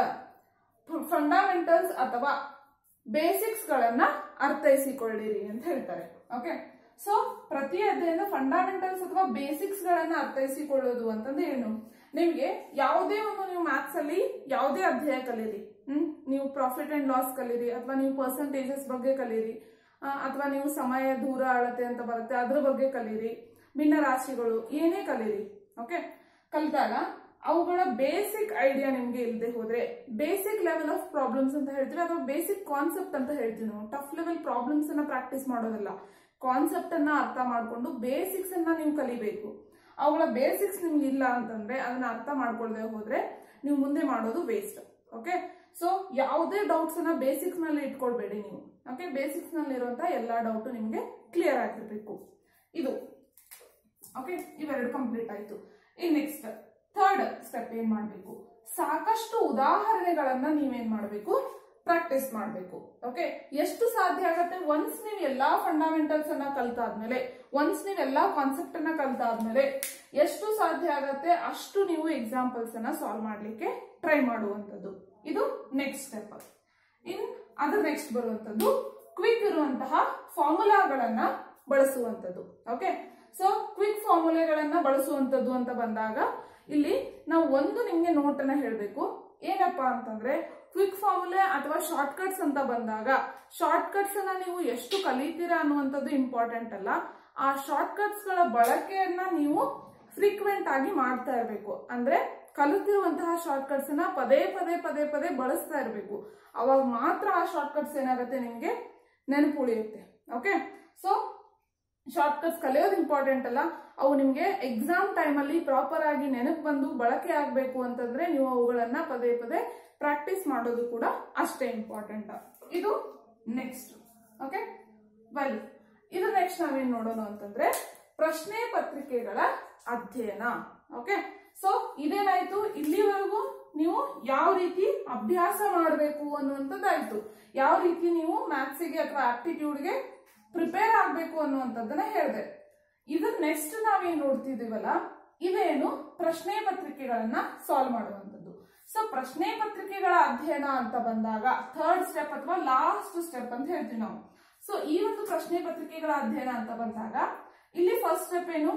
ಫಂಡಮೆಂಟಲ್ಸ್ ಅಥವಾ ಬೇಸಿಕ್ಸ್ ಗಳನ್ನ ಅರ್ಥೈಸಿಕೊಳ್ಳಿರಿ ಅಂತ ಹೇಳ್ತಾರೆ ಓಕೆ ಸೊ ಪ್ರತಿ ಅಧ್ಯಯನದ ಫಂಡಮೆಂಟಲ್ಸ್ ಅಥವಾ ಬೇಸಿಕ್ಸ್ ಗಳನ್ನ ಅರ್ಥೈಸಿಕೊಳ್ಳೋದು ಅಂತಂದ್ರೆ ಏನು ನಿಮ್ಗೆ ಯಾವುದೇ ಒಂದು ನೀವು ಮ್ಯಾಥ್ಸ್ ಅಲ್ಲಿ ಯಾವುದೇ ಅಧ್ಯಾಯ ಕಲೀರಿ ಹ್ಮ್ ನೀವು ಪ್ರಾಫಿಟ್ ಅಂಡ್ ಲಾಸ್ ಕಲೀರಿ ಅಥವಾ ನೀವು ಪರ್ಸಂಟೇಜಸ್ ಬಗ್ಗೆ ಕಲೀರಿ ಅಥವಾ ನೀವು ಸಮಯ ದೂರ ಅಳತೆ ಅಂತ ಬರುತ್ತೆ ಅದ್ರ ಬಗ್ಗೆ ಕಲೀರಿ ಭಿನ್ನ ರಾಶಿಗಳು ಏನೇ ಕಲೀರಿ ಓಕೆ ಕಲಿತಾಗ ಅವುಗಳ ಬೇಸಿಕ್ ಐಡಿಯಾ ನಿಮ್ಗೆ ಇಲ್ಲದೆ ಹೋದ್ರೆ ಬೇಸಿಕ್ ಲೆವೆಲ್ ಆಫ್ ಪ್ರಾಬ್ಲಮ್ಸ್ ಅಂತ ಹೇಳ್ತೀವಿ ಅಥವಾ ಬೇಸಿಕ್ ಕಾನ್ಸೆಪ್ಟ್ ಅಂತ ಹೇಳ್ತೀವಿ ನಾವು ಟಫ್ ಲೆವೆಲ್ ಪ್ರಾಬ್ಲಮ್ಸ್ ಅನ್ನ ಪ್ರಾಕ್ಟೀಸ್ ಮಾಡೋದಲ್ಲ ಕಾನ್ಸೆಪ್ಟ್ ಅನ್ನ ಅರ್ಥ ಮಾಡ್ಕೊಂಡು ಬೇಸಿಕ್ಸ್ ಅನ್ನ ನೀವು ಕಲಿಬೇಕು ಅವುಗಳ ಬೇಸಿಕ್ಸ್ ನಿಮ್ಗೆ ಇಲ್ಲ ಅಂತಂದ್ರೆ ಅದನ್ನ ಅರ್ಥ ಮಾಡ್ಕೊಳ್ದೆ ಹೋದ್ರೆ ನೀವು ಮುಂದೆ ಮಾಡೋದು ವೇಸ್ಟ್ ಓಕೆ ಸೊ ಯಾವುದೇ ಡೌಟ್ಸ್ ಅನ್ನ ಬೇಸಿಕ್ಸ್ ನಲ್ಲಿ ಇಟ್ಕೊಳ್ಬೇಡಿ ನೀವು ಓಕೆ ಬೇಸಿಕ್ಸ್ ನಲ್ಲಿ ಇರುವಂತಹ ಎಲ್ಲಾ ಡೌಟ್ ನಿಮ್ಗೆ ಕ್ಲಿಯರ್ ಆಗಿರ್ಬೇಕು ಇದು ಓಕೆ ಇವೆರಡು ಕಂಪ್ಲೀಟ್ ಆಯ್ತು ಇನ್ ನೆಕ್ಸ್ಟ್ ಥರ್ಡ್ ಸ್ಟೆಪ್ ಏನ್ ಮಾಡಬೇಕು ಸಾಕಷ್ಟು ಉದಾಹರಣೆಗಳನ್ನ ನೀವೇನ್ ಮಾಡಬೇಕು ಪ್ರಾಕ್ಟೀಸ್ ಮಾಡಬೇಕು ಓಕೆ ಎಷ್ಟು ಸಾಧ್ಯ ಆಗತ್ತೆ ಒನ್ಸ್ ನೀವು ಎಲ್ಲಾ ಫಂಡಮೆಂಟಲ್ಸ್ ಅನ್ನ ಕಲ್ತಾದ್ಮೇಲೆ ಒನ್ಸ್ ನೀವು ಎಲ್ಲಾ ಕಾನ್ಸೆಪ್ಟ್ ಅನ್ನ ಕಲ್ತಾದ್ಮೇಲೆ ಎಷ್ಟು ಸಾಧ್ಯ ಆಗತ್ತೆ ಅಷ್ಟು ನೀವು ಎಕ್ಸಾಂಪಲ್ಸ್ ಅನ್ನ ಸಾಲ್ವ್ ಮಾಡ್ಲಿಕ್ಕೆ ಟ್ರೈ ಮಾಡುವಂತದ್ದು ಇದು ನೆಕ್ಸ್ಟ್ ಸ್ಟೆಪ್ ಇನ್ ಅದ್ರ ನೆಕ್ಸ್ಟ್ ಬರುವಂತದ್ದು ಕ್ವಿಕ್ ಇರುವಂತಹ ಫಾರ್ಮುಲಾಗಳನ್ನ ಬಳಸುವಂತದ್ದು ಓಕೆ ಸೊ ಕ್ವಿಕ್ ಫಾರ್ಮುಲೆಗಳನ್ನ ಬಳಸುವಂತದ್ದು ಅಂತ ಬಂದಾಗ ಇಲ್ಲಿ ನಾವು ಒಂದು ನಿಮ್ಗೆ ನೋಟ್ ಅನ್ನ ಹೇಳ್ಬೇಕು ಏನಪ್ಪಾ ಅಂತಂದ್ರೆ ಕ್ವಿಕ್ ಫಾರ್ಮುಲೆ ಅಥವಾ ಶಾರ್ಟ್ ಕಟ್ಸ್ ಅಂತ ಬಂದಾಗ ಶಾರ್ಟ್ ಕಟ್ಸ್ ಅನ್ನ ನೀವು ಎಷ್ಟು ಕಲಿತೀರಾ ಅನ್ನುವಂಥದ್ದು ಇಂಪಾರ್ಟೆಂಟ್ ಅಲ್ಲ ಆ ಶಾರ್ಟ್ ಕಟ್ಸ್ ಗಳ ಬಳಕೆಯನ್ನ ನೀವು ಫ್ರೀಕ್ವೆಂಟ್ ಆಗಿ ಮಾಡ್ತಾ ಇರಬೇಕು ಅಂದ್ರೆ ಕಲಿತಿರುವಂತಹ ಶಾರ್ಟ್ಕಟ್ಸ್ ನ ಪದೇ ಪದೇ ಪದೇ ಪದೇ ಬಳಸ್ತಾ ಇರಬೇಕು ಅವಾಗ ಮಾತ್ರ ಆ ಶಾರ್ಟ್ಕಟ್ಸ್ ಏನಾಗುತ್ತೆ ನಿಮಗೆ ನೆನಪು ಉಳಿಯುತ್ತೆ ಓಕೆ ಸೊ ಶಾರ್ಟ್ಕಟ್ಸ್ ಕಲಿಯೋದು ಇಂಪಾರ್ಟೆಂಟ್ ಅಲ್ಲ ಅವು ನಿಮಗೆ ಎಕ್ಸಾಮ್ ಟೈಮಲ್ಲಿ ಪ್ರಾಪರ್ ಆಗಿ ನೆನಪು ಬಂದು ಬಳಕೆ ಆಗಬೇಕು ಅಂತಂದ್ರೆ ನೀವು ಅವುಗಳನ್ನ ಪದೇ ಪದೇ ಪ್ರಾಕ್ಟೀಸ್ ಮಾಡೋದು ಕೂಡ ಅಷ್ಟೇ ಇಂಪಾರ್ಟೆಂಟ್ ಇದು ನೆಕ್ಸ್ಟ್ ಓಕೆ ವೆಲ್ ಇದು ನೆಕ್ಸ್ಟ್ ನಾವೇನ್ ನೋಡೋಣ ಅಂತಂದ್ರೆ ಪ್ರಶ್ನೆ ಪತ್ರಿಕೆಗಳ ಅಧ್ಯಯನ ಓಕೆ ಸೊ ಇದೇನಾಯ್ತು ಇಲ್ಲಿವರೆಗೂ ನೀವು ಯಾವ ರೀತಿ ಅಭ್ಯಾಸ ಮಾಡಬೇಕು ಅನ್ನುವಂಥದ್ದಾಯ್ತು ಯಾವ ರೀತಿ ನೀವು ಮ್ಯಾಥ್ಸಿಗೆ ಅಥವಾ ಆಪ್ಟಿಟ್ಯೂಡ್ಗೆ ಪ್ರಿಪೇರ್ ಆಗಬೇಕು ಅನ್ನುವಂಥದ್ದನ್ನ ಹೇಳಿದೆ ಇದು ನೆಕ್ಸ್ಟ್ ನಾವೇನ್ ನೋಡ್ತಿದೀವಲ್ಲ ಇವೇನು ಪ್ರಶ್ನೆ ಪತ್ರಿಕೆಗಳನ್ನ ಸಾಲ್ವ್ ಮಾಡುವಂಥದ್ದು ಸೊ ಪ್ರಶ್ನೆ ಪತ್ರಿಕೆಗಳ ಅಧ್ಯಯನ ಅಂತ ಬಂದಾಗ ಥರ್ಡ್ ಸ್ಟೆಪ್ ಅಥವಾ ಲಾಸ್ಟ್ ಸ್ಟೆಪ್ ಅಂತ ಹೇಳ್ತೀವಿ ನಾವು ಸೊ ಈ ಒಂದು ಪ್ರಶ್ನೆ ಪತ್ರಿಕೆಗಳ ಅಧ್ಯಯನ ಅಂತ ಬಂದಾಗ ಇಲ್ಲಿ ಫಸ್ಟ್ ಸ್ಟೆಪ್ ಏನು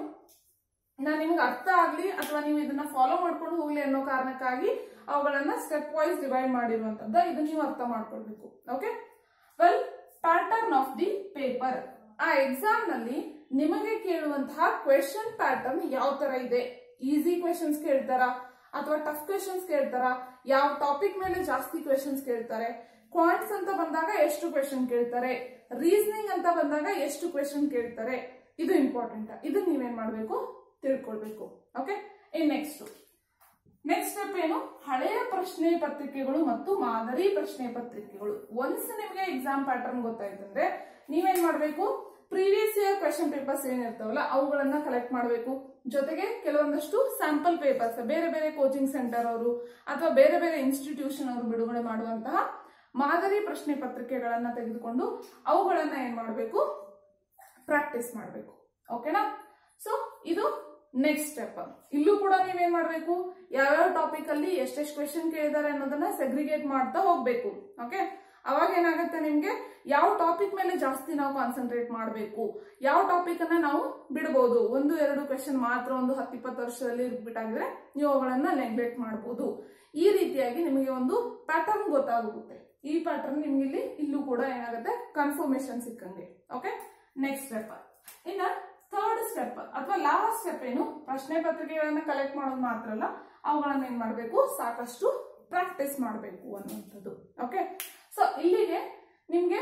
ನಾನು ನಿಮ್ಗೆ ಅರ್ಥ ಆಗ್ಲಿ ಅಥವಾ ನೀವು ಇದನ್ನ ಫಾಲೋ ಮಾಡ್ಕೊಂಡು ಹೋಗ್ಲಿ ಅನ್ನೋ ಕಾರಣಕ್ಕಾಗಿ ಅವುಗಳನ್ನ ಸ್ಟೆಪ್ ವೈಸ್ ಡಿವೈಡ್ ಮಾಡಿರುವಂತದ್ದ ಇದು ನೀವು ಅರ್ಥ ಮಾಡ್ಕೊಳ್ಬೇಕು okay well pattern of the paper ಆ ಎಕ್ಸಾಮ್ ನಲ್ಲಿ ನಿಮಗೆ ಕೇಳುವಂತಹ ಕ್ವೆಶನ್ ಪ್ಯಾಟರ್ನ್ ಯಾವ ತರ ಇದೆ ಈಸಿ ಕ್ವೆಶನ್ಸ್ ಕೇಳ್ತಾರ ಅಥವಾ ಟಫ್ ಕ್ವೆಶನ್ಸ್ ಕೇಳ್ತಾರ ಯಾವ ಟಾಪಿಕ್ ಮೇಲೆ ಜಾಸ್ತಿ ಕ್ವೆಶನ್ಸ್ ಕೇಳ್ತಾರೆ ಕ್ವಾಂಟ್ಸ್ ಅಂತ ಬಂದಾಗ ಎಷ್ಟು ಕ್ವೆಶನ್ ಕೇಳ್ತಾರೆ ರೀಸನಿಂಗ್ ಅಂತ ಬಂದಾಗ ಎಷ್ಟು ಕ್ವೆಶನ್ ಕೇಳ್ತಾರೆ ಇದು ಇಂಪಾರ್ಟೆಂಟ್ ಇದನ್ನ ನೀವೇನ್ ಮಾಡ್ಬೇಕು ತಿಳ್ಕೊಳ್ಬೇಕು ಓಕೆ ಈ ನೆಕ್ಸ್ಟ್ ನೆಕ್ಸ್ಟ್ ಸ್ಟೆಪ್ ಏನು ಹಳೆಯ ಪ್ರಶ್ನೆ ಪತ್ರಿಕೆಗಳು ಮತ್ತು ಮಾದರಿ ಪ್ರಶ್ನೆ ಪತ್ರಿಕೆಗಳು ಒನ್ಸ್ ನಿಮಗೆ ಎಕ್ಸಾಮ್ ಪ್ಯಾಟರ್ನ್ ಗೊತ್ತಾಯ್ತಂದ್ರೆ ನೀವೇನ್ ಮಾಡ್ಬೇಕು ಪ್ರೀವಿಯಸ್ ಇಯರ್ ಕ್ವೆಶನ್ ಪೇಪರ್ಸ್ ಏನಿರ್ತಾವಲ್ಲ ಅವುಗಳನ್ನ ಕಲೆಕ್ಟ್ ಮಾಡಬೇಕು ಜೊತೆಗೆ ಕೆಲವೊಂದಷ್ಟು ಸ್ಯಾಂಪಲ್ ಪೇಪರ್ಸ್ ಬೇರೆ ಬೇರೆ ಕೋಚಿಂಗ್ ಸೆಂಟರ್ ಅವರು ಅಥವಾ ಬೇರೆ ಬೇರೆ ಇನ್ಸ್ಟಿಟ್ಯೂಷನ್ ಅವರು ಬಿಡುಗಡೆ ಮಾಡುವಂತಹ ಮಾದರಿ ಪ್ರಶ್ನೆ ಪತ್ರಿಕೆಗಳನ್ನ ತೆಗೆದುಕೊಂಡು ಅವುಗಳನ್ನ ಏನ್ ಮಾಡಬೇಕು ಪ್ರಾಕ್ಟೀಸ್ ಮಾಡಬೇಕು ಓಕೆನಾ ಸೊ ಇದು ನೆಕ್ಸ್ಟ್ ಸ್ಟೆಪ್ ಇಲ್ಲೂ ಕೂಡ ನೀವೇನ್ ಮಾಡಬೇಕು ಯಾವ್ಯಾವ ಟಾಪಿಕ್ ಅಲ್ಲಿ ಎಷ್ಟೆಷ್ಟು ಕ್ವೆಶನ್ ಕೇಳಿದಾರೆ ಅನ್ನೋದನ್ನ ಸೆಗ್ರಿಗೇಟ್ ಮಾಡ್ತಾ ಹೋಗ್ಬೇಕು ಓಕೆ ಅವಾಗ ಏನಾಗುತ್ತೆ ನಿಮ್ಗೆ ಯಾವ ಟಾಪಿಕ್ ಮೇಲೆ ಜಾಸ್ತಿ ನಾವು ಕಾನ್ಸಂಟ್ರೇಟ್ ಮಾಡಬೇಕು ಯಾವ ಟಾಪಿಕ್ ಅನ್ನ ನಾವು ಬಿಡಬಹುದು ಒಂದು ಎರಡು ಕ್ವೆಶನ್ ಮಾತ್ರ ಒಂದು ಹತ್ತಿಪ್ಪತ್ತು ವರ್ಷದಲ್ಲಿ ಬಿಟ್ಟಾಗಿದ್ರೆ ನೀವು ಅವುಗಳನ್ನ ನೆಗ್ಲೆಕ್ಟ್ ಮಾಡಬಹುದು ಈ ರೀತಿಯಾಗಿ ನಿಮಗೆ ಒಂದು ಪ್ಯಾಟರ್ನ್ ಗೊತ್ತಾಗುತ್ತೆ ಈ ಪ್ಯಾಟರ್ನ್ ನಿಮ್ಗೆ ಇಲ್ಲಿ ಇಲ್ಲೂ ಕೂಡ ಏನಾಗುತ್ತೆ ಕನ್ಫರ್ಮೇಶನ್ ಸಿಕ್ಕಂಗೆ ಓಕೆ ನೆಕ್ಸ್ಟ್ ಸ್ಟೆಪ್ ಇನ್ನ ಥರ್ಡ್ ಸ್ಟೆಪ್ ಅಥವಾ ಲಾಸ್ಟ್ ಸ್ಟೆಪ್ ಏನು ಪ್ರಶ್ನೆ ಪತ್ರಿಕೆಗಳನ್ನ ಕಲೆಕ್ಟ್ ಮಾಡೋದು ಮಾತ್ರ ಅಲ್ಲ ಅವುಗಳನ್ನ ಏನ್ ಮಾಡಬೇಕು ಸಾಕಷ್ಟು ಪ್ರಾಕ್ಟೀಸ್ ಮಾಡಬೇಕು ಅನ್ನುವಂಥದ್ದು ಓಕೆ ಸೊ ಇಲ್ಲಿಗೆ ನಿಮ್ಗೆ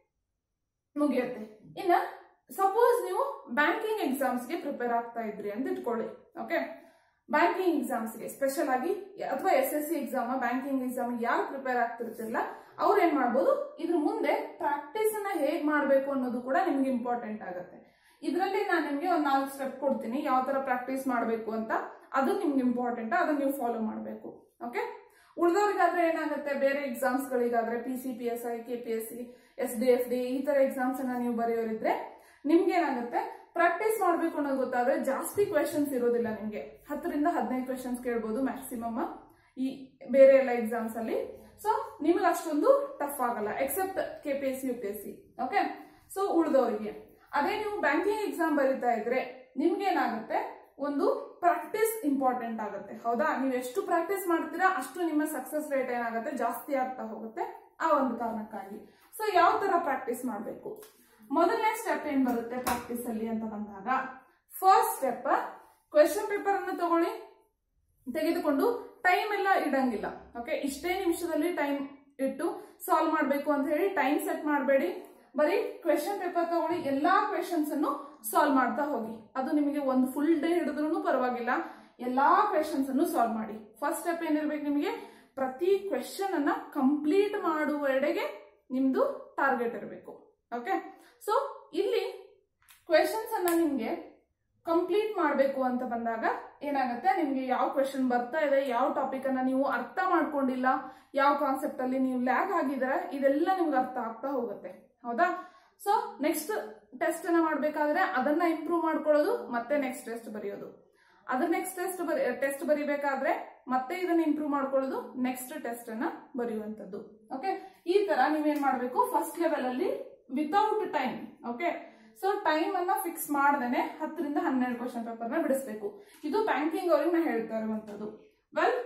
ಮುಗಿಯುತ್ತೆ ಇನ್ನ ಸಪೋಸ್ ನೀವು ಬ್ಯಾಂಕಿಂಗ್ ಎಕ್ಸಾಮ್ಸ್ಗೆ ಪ್ರಿಪೇರ್ ಆಗ್ತಾ ಇದ್ರಿ ಅಂತ ಇಟ್ಕೊಳ್ಳಿ ಓಕೆ ಬ್ಯಾಂಕಿಂಗ್ ಎಕ್ಸಾಮ್ಸ್ಗೆ ಸ್ಪೆಷಲ್ ಆಗಿ ಅಥವಾ S S C exam banking exam ಯಾರು ಪ್ರಿಪೇರ್ ಆಗ್ತಿರ್ತಿಲ್ಲ ಅವ್ರು ಏನ್ ಮಾಡ್ಬೋದು ಇದ್ರ ಮುಂದೆ ಪ್ರಾಕ್ಟೀಸ್ ಅನ್ನ ಹೇಗ್ ಮಾಡ್ಬೇಕು ಅನ್ನೋದು ಕೂಡ ನಿಮ್ಗೆ ಇಂಪಾರ್ಟೆಂಟ್ ಆಗುತ್ತೆ ಇದರಲ್ಲಿ ನಾನು ನಿಮ್ಗೆ ಒಂದ್ ನಾಲ್ಕು ಸ್ಟೆಪ್ ಕೊಡ್ತೀನಿ ಯಾವ ತರ ಪ್ರಾಕ್ಟೀಸ್ ಮಾಡಬೇಕು ಅಂತ ಅದು ನಿಮ್ಗೆ ಇಂಪಾರ್ಟೆಂಟ್ ಅದನ್ನ ನೀವು ಫಾಲೋ ಮಾಡಬೇಕು ಓಕೆ ಉಳಿದವ್ರಿಗಾದ್ರೆ ಏನಾಗುತ್ತೆ ಬೇರೆ ಎಕ್ಸಾಮ್ಸ್ ಗಳಿಗಾದ್ರೆ P C P S I K P S C S D F D ಈ ತರ ಎಕ್ಸಾಮ್ಸ್ ಅನ್ನ ನೀವು ಬರೆಯೋರಿದ್ರೆ ನಿಮ್ಗೆ ಏನಾಗುತ್ತೆ ಪ್ರಾಕ್ಟೀಸ್ ಮಾಡ್ಬೇಕು ಅನ್ನೋದು ಗೊತ್ತಾದ್ರೆ ಜಾಸ್ತಿ ಕ್ವೆಶನ್ಸ್ ಇರೋದಿಲ್ಲ ನಿಮ್ಗೆ ಹತ್ತರಿಂದ ಹದಿನೈದು ಕ್ವೆಶನ್ಸ್ ಕೇಳ್ಬೋದು ಮ್ಯಾಕ್ಸಿಮಮ್ ಈ ಬೇರೆ ಎಲ್ಲ ಎಕ್ಸಾಮ್ಸ್ ಅಲ್ಲಿ ಸೊ ನಿಮ್ಗೆ ಅಷ್ಟೊಂದು ಟಫ್ ಆಗಲ್ಲ except K P S U P S C okay so ಉಳಿದವರಿಗೆ ಅದೇ ನೀವು ಬ್ಯಾಂಕಿಂಗ್ ಎಕ್ಸಾಮ್ ಬರೀತಾ ಇದ್ರೆ ನಿಮ್ಗೆ ಏನಾಗುತ್ತೆ ಒಂದು ಪ್ರಾಕ್ಟೀಸ್ ಇಂಪಾರ್ಟೆಂಟ್ ಆಗುತ್ತೆ ಹೌದಾ ನೀವು ಎಷ್ಟು ಪ್ರಾಕ್ಟೀಸ್ ಮಾಡ್ತೀರಾ ಅಷ್ಟು ನಿಮ್ಮ ಸಕ್ಸಸ್ ರೇಟ್ ಏನಾಗುತ್ತೆ ಜಾಸ್ತಿ ಆಗ್ತಾ ಹೋಗುತ್ತೆ ಆ ಒಂದು ಕಾರಣಕ್ಕಾಗಿ ಸೊ ಯಾವ ತರ ಪ್ರಾಕ್ಟೀಸ್ ಮಾಡಬೇಕು ಮೊದಲನೇ ಸ್ಟೆಪ್ ಏನ್ ಬರುತ್ತೆ ಪ್ರಾಕ್ಟೀಸ್ ಅಲ್ಲಿ ಅಂತ ಬಂದಾಗ ಫಸ್ಟ್ ಸ್ಟೆಪ್ ಕ್ವೆಶನ್ ಪೇಪರ್ ಅನ್ನು ತಗೊಳ್ಳಿ ತೆಗೆದುಕೊಂಡು ಟೈಮ್ ಎಲ್ಲ ಇಡಂಗಿಲ್ಲ ಓಕೆ ಇಷ್ಟೇ ನಿಮಿಷದಲ್ಲಿ ಟೈಮ್ ಇಟ್ಟು ಸಾಲ್ವ್ ಮಾಡಬೇಕು ಅಂತ ಹೇಳಿ ಟೈಮ್ ಸೆಟ್ ಮಾಡಬೇಡಿ ಬರೀ ಕ್ವೆಶನ್ ಪೇಪರ್ ತಗೊಳ್ಳಿ ಎಲ್ಲಾ ಕ್ವೆಶನ್ಸ್ ಅನ್ನು ಸಾಲ್ವ್ ಮಾಡ್ತಾ ಹೋಗಿ ಅದು ನಿಮಗೆ ಒಂದು ಫುಲ್ ಡೇ ಹಿಡಿದ್ರೂ ಪರವಾಗಿಲ್ಲ ಎಲ್ಲಾ ಕ್ವೆಶನ್ಸ್ ಅನ್ನು ಸಾಲ್ವ್ ಮಾಡಿ ಫಸ್ಟ್ ಸ್ಟೆಪ್ ಏನಿರ್ಬೇಕು ನಿಮಗೆ ಪ್ರತಿ ಕ್ವೆಶನ್ ಅನ್ನ ಕಂಪ್ಲೀಟ್ ಮಾಡುವಡೆಗೆ ನಿಮ್ದು ಟಾರ್ಗೆಟ್ ಇರಬೇಕು ಓಕೆ ಸೊ ಇಲ್ಲಿ ಕ್ವೆಶನ್ಸ್ ಅನ್ನ ನಿಮ್ಗೆ ಕಂಪ್ಲೀಟ್ ಮಾಡಬೇಕು ಅಂತ ಬಂದಾಗ ಏನಾಗುತ್ತೆ ನಿಮ್ಗೆ ಯಾವ ಕ್ವೆಶನ್ ಬರ್ತಾ ಇದೆ ಯಾವ ಟಾಪಿಕ್ ಅನ್ನ ನೀವು ಅರ್ಥ ಮಾಡ್ಕೊಂಡಿಲ್ಲ ಯಾವ ಕಾನ್ಸೆಪ್ಟ್ ಅಲ್ಲಿ ನೀವು ಲ್ಯಾಗ್ ಆಗಿದ್ದೀರಾ ಇದೆಲ್ಲ ನಿಮ್ಗೆ ಅರ್ಥ ಆಗ್ತಾ ಹೋಗುತ್ತೆ ಹೌದಾ ಸೊ ನೆಕ್ಸ್ಟ್ ಟೆಸ್ಟ್ ಅನ್ನ ಮಾಡ್ಬೇಕಾದ್ರೆ ಅದನ್ನ ಇಂಪ್ರೂವ್ ಮಾಡ್ಕೊಳ್ಳೋದು ಮತ್ತೆ ನೆಕ್ಸ್ಟ್ ಟೆಸ್ಟ್ ಬರೆಯೋದು ಅದ್ರ ನೆಕ್ಸ್ಟ್ ಟೆಸ್ಟ್ ಬರಿ ಟೆಸ್ಟ್ ಬರಿಬೇಕಾದ್ರೆ ಮತ್ತೆ ಇದನ್ನ ಇಂಪ್ರೂವ್ ಮಾಡ್ಕೊಳ್ಳೋದು ನೆಕ್ಸ್ಟ್ ಟೆಸ್ಟ್ ಅನ್ನ ಬರೆಯುವಂತದ್ದು ಓಕೆ ಈ ತರ ನೀವೇನ್ ಮಾಡ್ಬೇಕು ಫಸ್ಟ್ ಲೆವೆಲ್ ಅಲ್ಲಿ without time okay so time ಅನ್ನ ಫಿಕ್ಸ್ ಮಾಡ್ದೇನೆ ಹತ್ತರಿಂದ ಹನ್ನೆರಡು ಕ್ವಶನ್ ಪೇಪರ್ ನ ಬಿಡಿಸ್ಬೇಕು ಇದು ಬ್ಯಾಂಕಿಂಗ್ ಅವ್ರಿಗೆ ನಾ ಹೇಳ್ತಾ ಇರುವಂತದ್ದು ವೆಲ್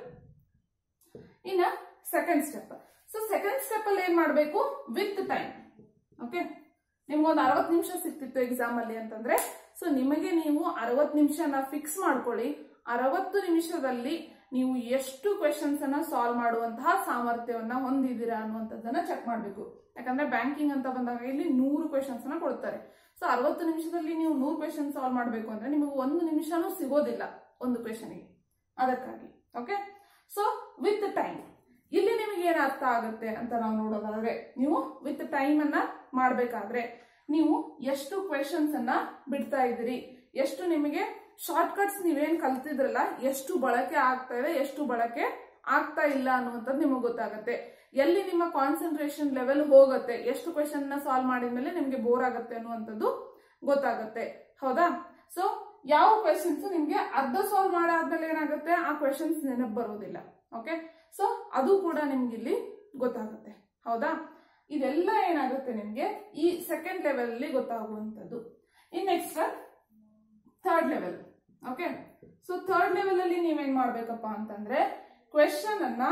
ಇನ್ನ second step so second step ಅಲ್ಲಿ ಏನ್ ಮಾಡ್ಬೇಕು ವಿತ್ ಟೈಮ್ ಓಕೆ ನಿಮ್ಗೊಂದು ಅರವತ್ತು ನಿಮಿಷ ಸಿಕ್ತಿತ್ತು ಎಕ್ಸಾಮ್ ಅಲ್ಲಿ ಅಂತಂದ್ರೆ ಸೊ ನಿಮಗೆ ನೀವು ಅರವತ್ತು ನಿಮಿಷನ ಫಿಕ್ಸ್ ಮಾಡ್ಕೊಳ್ಳಿ ಅರವತ್ತು ನಿಮಿಷದಲ್ಲಿ ನೀವು ಎಷ್ಟು ಕ್ವೆಶನ್ಸ್ ಅನ್ನ ಸಾಲ್ವ್ ಮಾಡುವಂತಹ ಸಾಮರ್ಥ್ಯವನ್ನ ಹೊಂದಿದ್ದೀರಾ ಅನ್ನುವಂಥದ್ದನ್ನ ಚೆಕ್ ಮಾಡಬೇಕು ಯಾಕಂದ್ರೆ ಬ್ಯಾಂಕಿಂಗ್ ಅಂತ ಬಂದಾಗ ಇಲ್ಲಿ ನೂರು ಕ್ವೆಶನ್ಸ್ ಅನ್ನ ಕೊಡ್ತಾರೆ ಸೊ ಅರವತ್ತು ನಿಮಿಷದಲ್ಲಿ ನೀವು ನೂರು ಕ್ವೆಶನ್ ಸಾಲ್ವ್ ಮಾಡಬೇಕು ಅಂದ್ರೆ ನಿಮಗೆ ಒಂದು ನಿಮಿಷನೂ ಸಿಗೋದಿಲ್ಲ ಒಂದು ಕ್ವೆಶನ್ಗೆ ಅದಕ್ಕಾಗಿ ಓಕೆ ಸೊ ವಿತ್ ಟೈಮ್ ಇಲ್ಲಿ ನಿಮಗೆ ಏನ್ ಅರ್ಥ ಆಗುತ್ತೆ ಅಂತ ನಾವು ನೋಡೋದಾದ್ರೆ ನೀವು ವಿತ್ ಟೈಮ್ ಅನ್ನ ಮಾಡ್ಬೇಕಾದ್ರೆ ನೀವು ಎಷ್ಟು ಕ್ವೆಶನ್ಸ್ ಅನ್ನ ಬಿಡ್ತಾ ಇದ್ದೀರಿ ಎಷ್ಟು ನಿಮಗೆ ಶಾರ್ಟ್ ಕಟ್ಸ್ ನೀವೇನ್ ಕಲ್ತಿದ್ರಲ್ಲ ಎಷ್ಟು ಬಳಕೆ ಆಗ್ತಾ ಇದೆ ಎಷ್ಟು ಬಳಕೆ ಆಗ್ತಾ ಇಲ್ಲ ಅನ್ನುವಂಥದ್ದು ನಿಮಗೆ ಗೊತ್ತಾಗುತ್ತೆ ಎಲ್ಲಿ ನಿಮ್ಮ ಕಾನ್ಸಂಟ್ರೇಷನ್ ಲೆವೆಲ್ ಹೋಗುತ್ತೆ ಎಷ್ಟು ಕ್ವೆಶನ್ ನ ಸಾಲ್ವ್ ಮಾಡಿದ್ಮೇಲೆ ನಿಮ್ಗೆ ಬೋರ್ ಆಗುತ್ತೆ ಅನ್ನುವಂಥದ್ದು ಗೊತ್ತಾಗುತ್ತೆ ಹೌದಾ ಸೊ ಯಾವ ಕ್ವೆಶನ್ಸ್ ನಿಮ್ಗೆ ಅರ್ಧ ಸಾಲ್ವ್ ಮಾಡಾದ್ಮೇಲೆ ಏನಾಗುತ್ತೆ ಆ ಕ್ವೆಶನ್ಸ್ ನೆನಪು ಬರೋದಿಲ್ಲ ಓಕೆ ಸೊ ಅದು ಕೂಡ ನಿಮ್ಗೆ ಇಲ್ಲಿ ಗೊತ್ತಾಗುತ್ತೆ ಹೌದಾ ಇದೆಲ್ಲ ಏನಾಗುತ್ತೆ ನಿಮ್ಗೆ ಈ ಸೆಕೆಂಡ್ ಲೆವೆಲ್ ಅಲ್ಲಿ ಗೊತ್ತಾಗುವಂಥದ್ದು in next third level okay so third level ಅಲ್ಲಿ ನೀವೇನ್ ಮಾಡ್ಬೇಕಪ್ಪ ಅಂತಂದ್ರೆ ಕ್ವೆಶನ್ ಅನ್ನ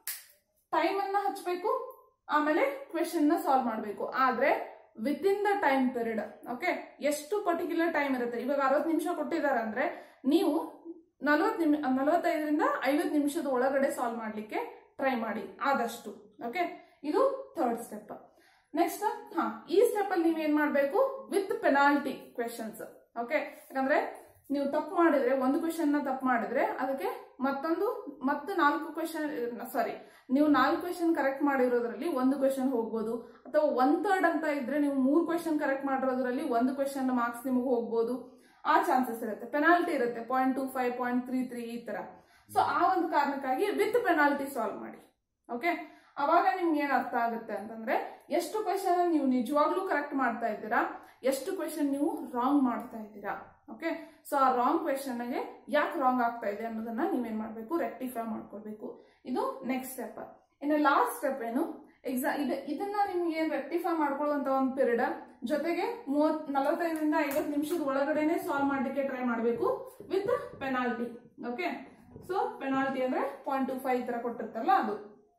ಟೈಮ್ ಅನ್ನ ಹಚ್ಬೇಕು ಆಮೇಲೆ ಕ್ವೆಶನ್ ನ ಸಾಲ್ವ್ ಮಾಡಬೇಕು ಆದ್ರೆ within the time period okay ಎಷ್ಟು ಪರ್ಟಿಕ್ಯುಲರ್ ಟೈಮ್ ಇರುತ್ತೆ ಇವಾಗ ಅರವತ್ತು ನಿಮಿಷ ಕೊಟ್ಟಿದ್ದಾರೆ ಅಂದ್ರೆ ನೀವು ನಲವತ್ತು ನಿಮಿ ನಲವತ್ತೈದರಿಂದ ಐವತ್ತು ನಿಮಿಷದ ಒಳಗಡೆ ಸಾಲ್ವ್ ಮಾಡ್ಲಿಕ್ಕೆ ಟ್ರೈ ಮಾಡಿ ಆದಷ್ಟು ಓಕೆ ಇದು ಥರ್ಡ್ ಸ್ಟೆಪ್ ನೆಕ್ಸ್ಟ್ ಹಾ ಈ ಸ್ಟೆಪ್ ಅಲ್ಲಿ ನೀವೇನ್ ಮಾಡ್ಬೇಕು ವಿತ್ ಪೆನಾಲ್ಟಿ ಕ್ವೆಶನ್ಸ್ ಓಕೆ ಯಾಕಂದ್ರೆ ನೀವು ತಪ್ಪು ಮಾಡಿದ್ರೆ ಒಂದು ಕ್ವೆಶನ್ ನ ತಪ್ಪು ಮಾಡಿದ್ರೆ ಅದಕ್ಕೆ ಮತ್ತೊಂದು ಮತ್ತೆ ನಾಲ್ಕು ಕ್ವೆಶನ್ ಸಾರಿ ನೀವು ನಾಲ್ಕು ಕ್ವೆಶನ್ ಕರೆಕ್ಟ್ ಮಾಡಿರೋದ್ರಲ್ಲಿ ಒಂದು ಕ್ವೆಶನ್ ಹೋಗ್ಬೋದು ಅಥವಾ ಒನ್ ಥರ್ಡ್ ಅಂತ ಇದ್ರೆ ನೀವು ಮೂರು ಕ್ವೆಶನ್ ಕರೆಕ್ಟ್ ಮಾಡಿರೋದ್ರಲ್ಲಿ ಒಂದು ಕ್ವೆಶನ್ ಮಾರ್ಕ್ಸ್ ನಿಮಗೆ ಹೋಗ್ಬೋದು ಆ ಚಾನ್ಸಸ್ ಇರುತ್ತೆ ಪೆನಾಲ್ಟಿ ಇರುತ್ತೆ point two five point three three ಈ ತರ ಸೊ ಆ ಒಂದು ಕಾರಣಕ್ಕಾಗಿ ವಿತ್ ಪೆನಾಲ್ಟಿ ಸಾಲ್ವ್ ಮಾಡಿ ಓಕೆ ಅವಾಗ ನಿಮ್ಗೆ ಏನ್ ಅರ್ಥ ಆಗುತ್ತೆ ಅಂತಂದ್ರೆ ಎಷ್ಟು ಕ್ವೆಶನ್ ನೀವು ನಿಜವಾಗ್ಲೂ ಕರೆಕ್ಟ್ ಮಾಡ್ತಾ ಇದ್ದೀರಾ ಎಷ್ಟು ಕ್ವೆಶನ್ ನೀವು ರಾಂಗ್ ಮಾಡ್ತಾ ಇದ್ದೀರಾ ಓಕೆ ಸೊ ಆ ರಾಂಗ್ ಕ್ವೆಶನ್ಗೆ ಯಾಕೆ ರಾಂಗ್ ಆಗ್ತಾ ಇದೆ ಅನ್ನೋದನ್ನ ನೀವೇನ್ ಮಾಡ್ಬೇಕು ರೆಕ್ಟಿಫೈ ಮಾಡ್ಕೊಳ್ಬೇಕು ಇದು ನೆಕ್ಸ್ಟ್ ಸ್ಟೆಪ್ ಇನ್ನು ಲಾಸ್ಟ್ ಸ್ಟೆಪ್ ಏನು ಎಕ್ಸಾಮ್ ಇದು ಇದನ್ನ ನಿಮ್ಗೆ ಏನ್ ರೆಕ್ಟಿಫೈ ಮಾಡ್ಕೊಳ್ಳುವಂತ ಒಂದು ಪೀರಿಯಡ್ ಜೊತೆಗೆ ಮೂವತ್ ನಲವತ್ತೈದರಿಂದ ಐವತ್ತು ನಿಮಿಷದ ಒಳಗಡೆನೆ ಸಾಲ್ವ್ ಮಾಡ್ಲಿಕ್ಕೆ ಟ್ರೈ ಮಾಡಬೇಕು with penalty okay so penalty ಅಂದ್ರೆ ಪಾಯಿಂಟ್ ಟು ಫೈವ್ ತರ ಕೊಟ್ಟಿರ್ತಲ್ಲ ಅದು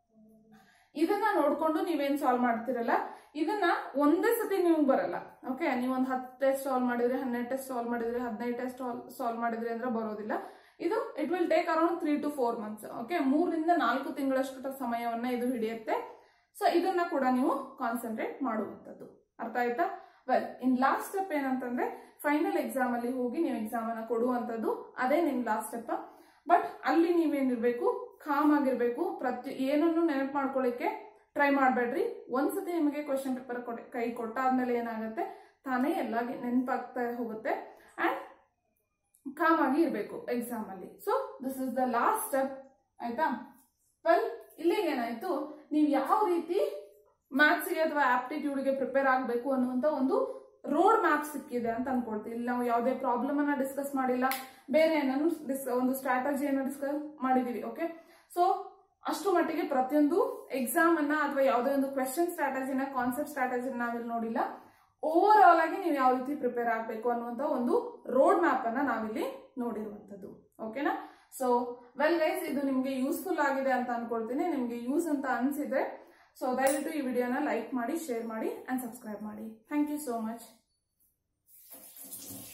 ಇದನ್ನ ನೋಡ್ಕೊಂಡು ನೀವೇನ್ ಸಾಲ್ವ್ ಮಾಡ್ತಿರಲ್ಲ ಇದನ್ನ ಒಂದೇ ಸತಿ ನಿಮ್ಗೆ ಬರಲ್ಲ ಓಕೆ ನೀವು ಒಂದು ಹತ್ತು ಟೆಸ್ಟ್ ಸಾಲ್ವ್ ಮಾಡಿದ್ರೆ ಹನ್ನೆರಡು ಟೆಸ್ಟ್ ಸಾಲ್ವ್ ಮಾಡಿದ್ರೆ ಹದಿನೈದು ಟೆಸ್ಟ್ ಸಾಲ್ವ್ ಮಾಡಿದ್ರೆ ಅಂದ್ರೆ ಬರೋದಿಲ್ಲ ಇದು it will take around three to four months okay ಮೂರರಿಂದ ನಾಲ್ಕು ತಿಂಗಳಷ್ಟು ಸಮಯವನ್ನ ಇದು ಹಿಡಿಯುತ್ತೆ ಸೊ ಇದನ್ನ ಕೂಡ ನೀವು ಕಾನ್ಸಂಟ್ರೇಟ್ ಮಾಡುವಂಥದ್ದು ಅರ್ಥ ಆಯ್ತಾ ವೆಲ್ ಇನ್ ಲಾಸ್ಟ್ ಸ್ಟೆಪ್ ಏನಂತಂದ್ರೆ ಫೈನಲ್ ಎಕ್ಸಾಮ್ ಅಲ್ಲಿ ಹೋಗಿ ನೀವು ಎಕ್ಸಾಮ್ ಅನ್ನ ಕೊಡುವಂಥದ್ದು ಅದೇ ನಿಮ್ ಲಾಸ್ಟ್ ಸ್ಟೆಪ್ ಬಟ್ ಅಲ್ಲಿ ನೀವೇನಿರ್ಬೇಕು ಕಾಮ್ ಆಗಿರ್ಬೇಕು ಪ್ರತಿ ಏನನ್ನು ನೆನಪು ಮಾಡ್ಕೊಳ್ಳಿಕ್ಕೆ ಟ್ರೈ ಮಾಡಬೇಡ್ರಿ ಒಂದ್ಸತಿ ನಿಮಗೆ ಕ್ವಶನ್ ಪೇಪರ್ ಕೊಟ್ಟೆ ಕೈ ಕೊಟ್ಟಾದ್ಮೇಲೆ ಏನಾಗುತ್ತೆ ತಾನೇ ಎಲ್ಲ ನೆನಪಾಗ್ತಾ ಹೋಗುತ್ತೆ ಅಂಡ್ ಕಾಮ್ ಆಗಿ ಇರಬೇಕು ಎಕ್ಸಾಮ್ ಅಲ್ಲಿ so this is the last step ಆಯ್ತಾ ವೆಲ್ ಇಲ್ಲಿಗೆ ಏನಾಯ್ತು ನೀವು ಯಾವ ರೀತಿ ಮ್ಯಾಥ್ಸ್ಗೆ ಅಥವಾ ಆಪ್ಟಿಟ್ಯೂಡ್ಗೆ ಪ್ರಿಪೇರ್ ಆಗಬೇಕು ಅನ್ನುವಂತ ಒಂದು ರೋಡ್ ಮ್ಯಾಪ್ ಸಿಕ್ಕಿದೆ ಅಂತ ಅನ್ಕೊಳ್ತೀವಿ ಇಲ್ಲಿ ನಾವು ಯಾವುದೇ ಪ್ರಾಬ್ಲಮ್ ಅನ್ನ ಡಿಸ್ಕಸ್ ಮಾಡಿಲ್ಲ ಬೇರೆ ಏನನ್ನು ಡಿಸ್ ಒಂದು ಸ್ಟ್ರಾಟಜಿಯನ್ನು ಡಿಸ್ಕಸ್ ಮಾಡಿದೀವಿ ಓಕೆ ಸೊ ಅಷ್ಟು ಮಟ್ಟಿಗೆ ಪ್ರತಿಯೊಂದು ಎಕ್ಸಾಮ್ ಅನ್ನ ಅಥವಾ ಯಾವುದೇ ಒಂದು ಕ್ವೆಶನ್ ಸ್ಟ್ರಾಟಜಿನ ಕಾನ್ಸೆಪ್ಟ್ ಸ್ಟ್ರಾಟಜಿನ ನಾವಿಲ್ಲಿ ನೋಡಿಲ್ಲ ಓವರ್ ಆಲ್ ಆಗಿ ನೀವು ಯಾವ ರೀತಿ ಪ್ರಿಪೇರ್ ಆಗಬೇಕು ಅನ್ನುವಂತ ಒಂದು ರೋಡ್ ಮ್ಯಾಪ್ ಅನ್ನ ನಾವಿಲ್ಲಿ ನೋಡಿರುವಂತದ್ದು ಓಕೆನಾ ಸೊ ವೆಲ್ ಗೈಸ್ ಇದು ನಿಮ್ಗೆ ಯೂಸ್ಫುಲ್ ಆಗಿದೆ ಅಂತ ಅನ್ಕೊಳ್ತೀನಿ ನಿಮ್ಗೆ ಯೂಸ್ ಅಂತ ಅನ್ಸಿದ್ರೆ ಸೊ ದಯವಿಟ್ಟು ಈ ವಿಡಿಯೋನ ಲೈಕ್ ಮಾಡಿ ಶೇರ್ ಮಾಡಿ ಅಂಡ್ ಸಬ್ಸ್ಕ್ರೈಬ್ ಮಾಡಿ ಥ್ಯಾಂಕ್ ಯು ಸೋ ಮಚ್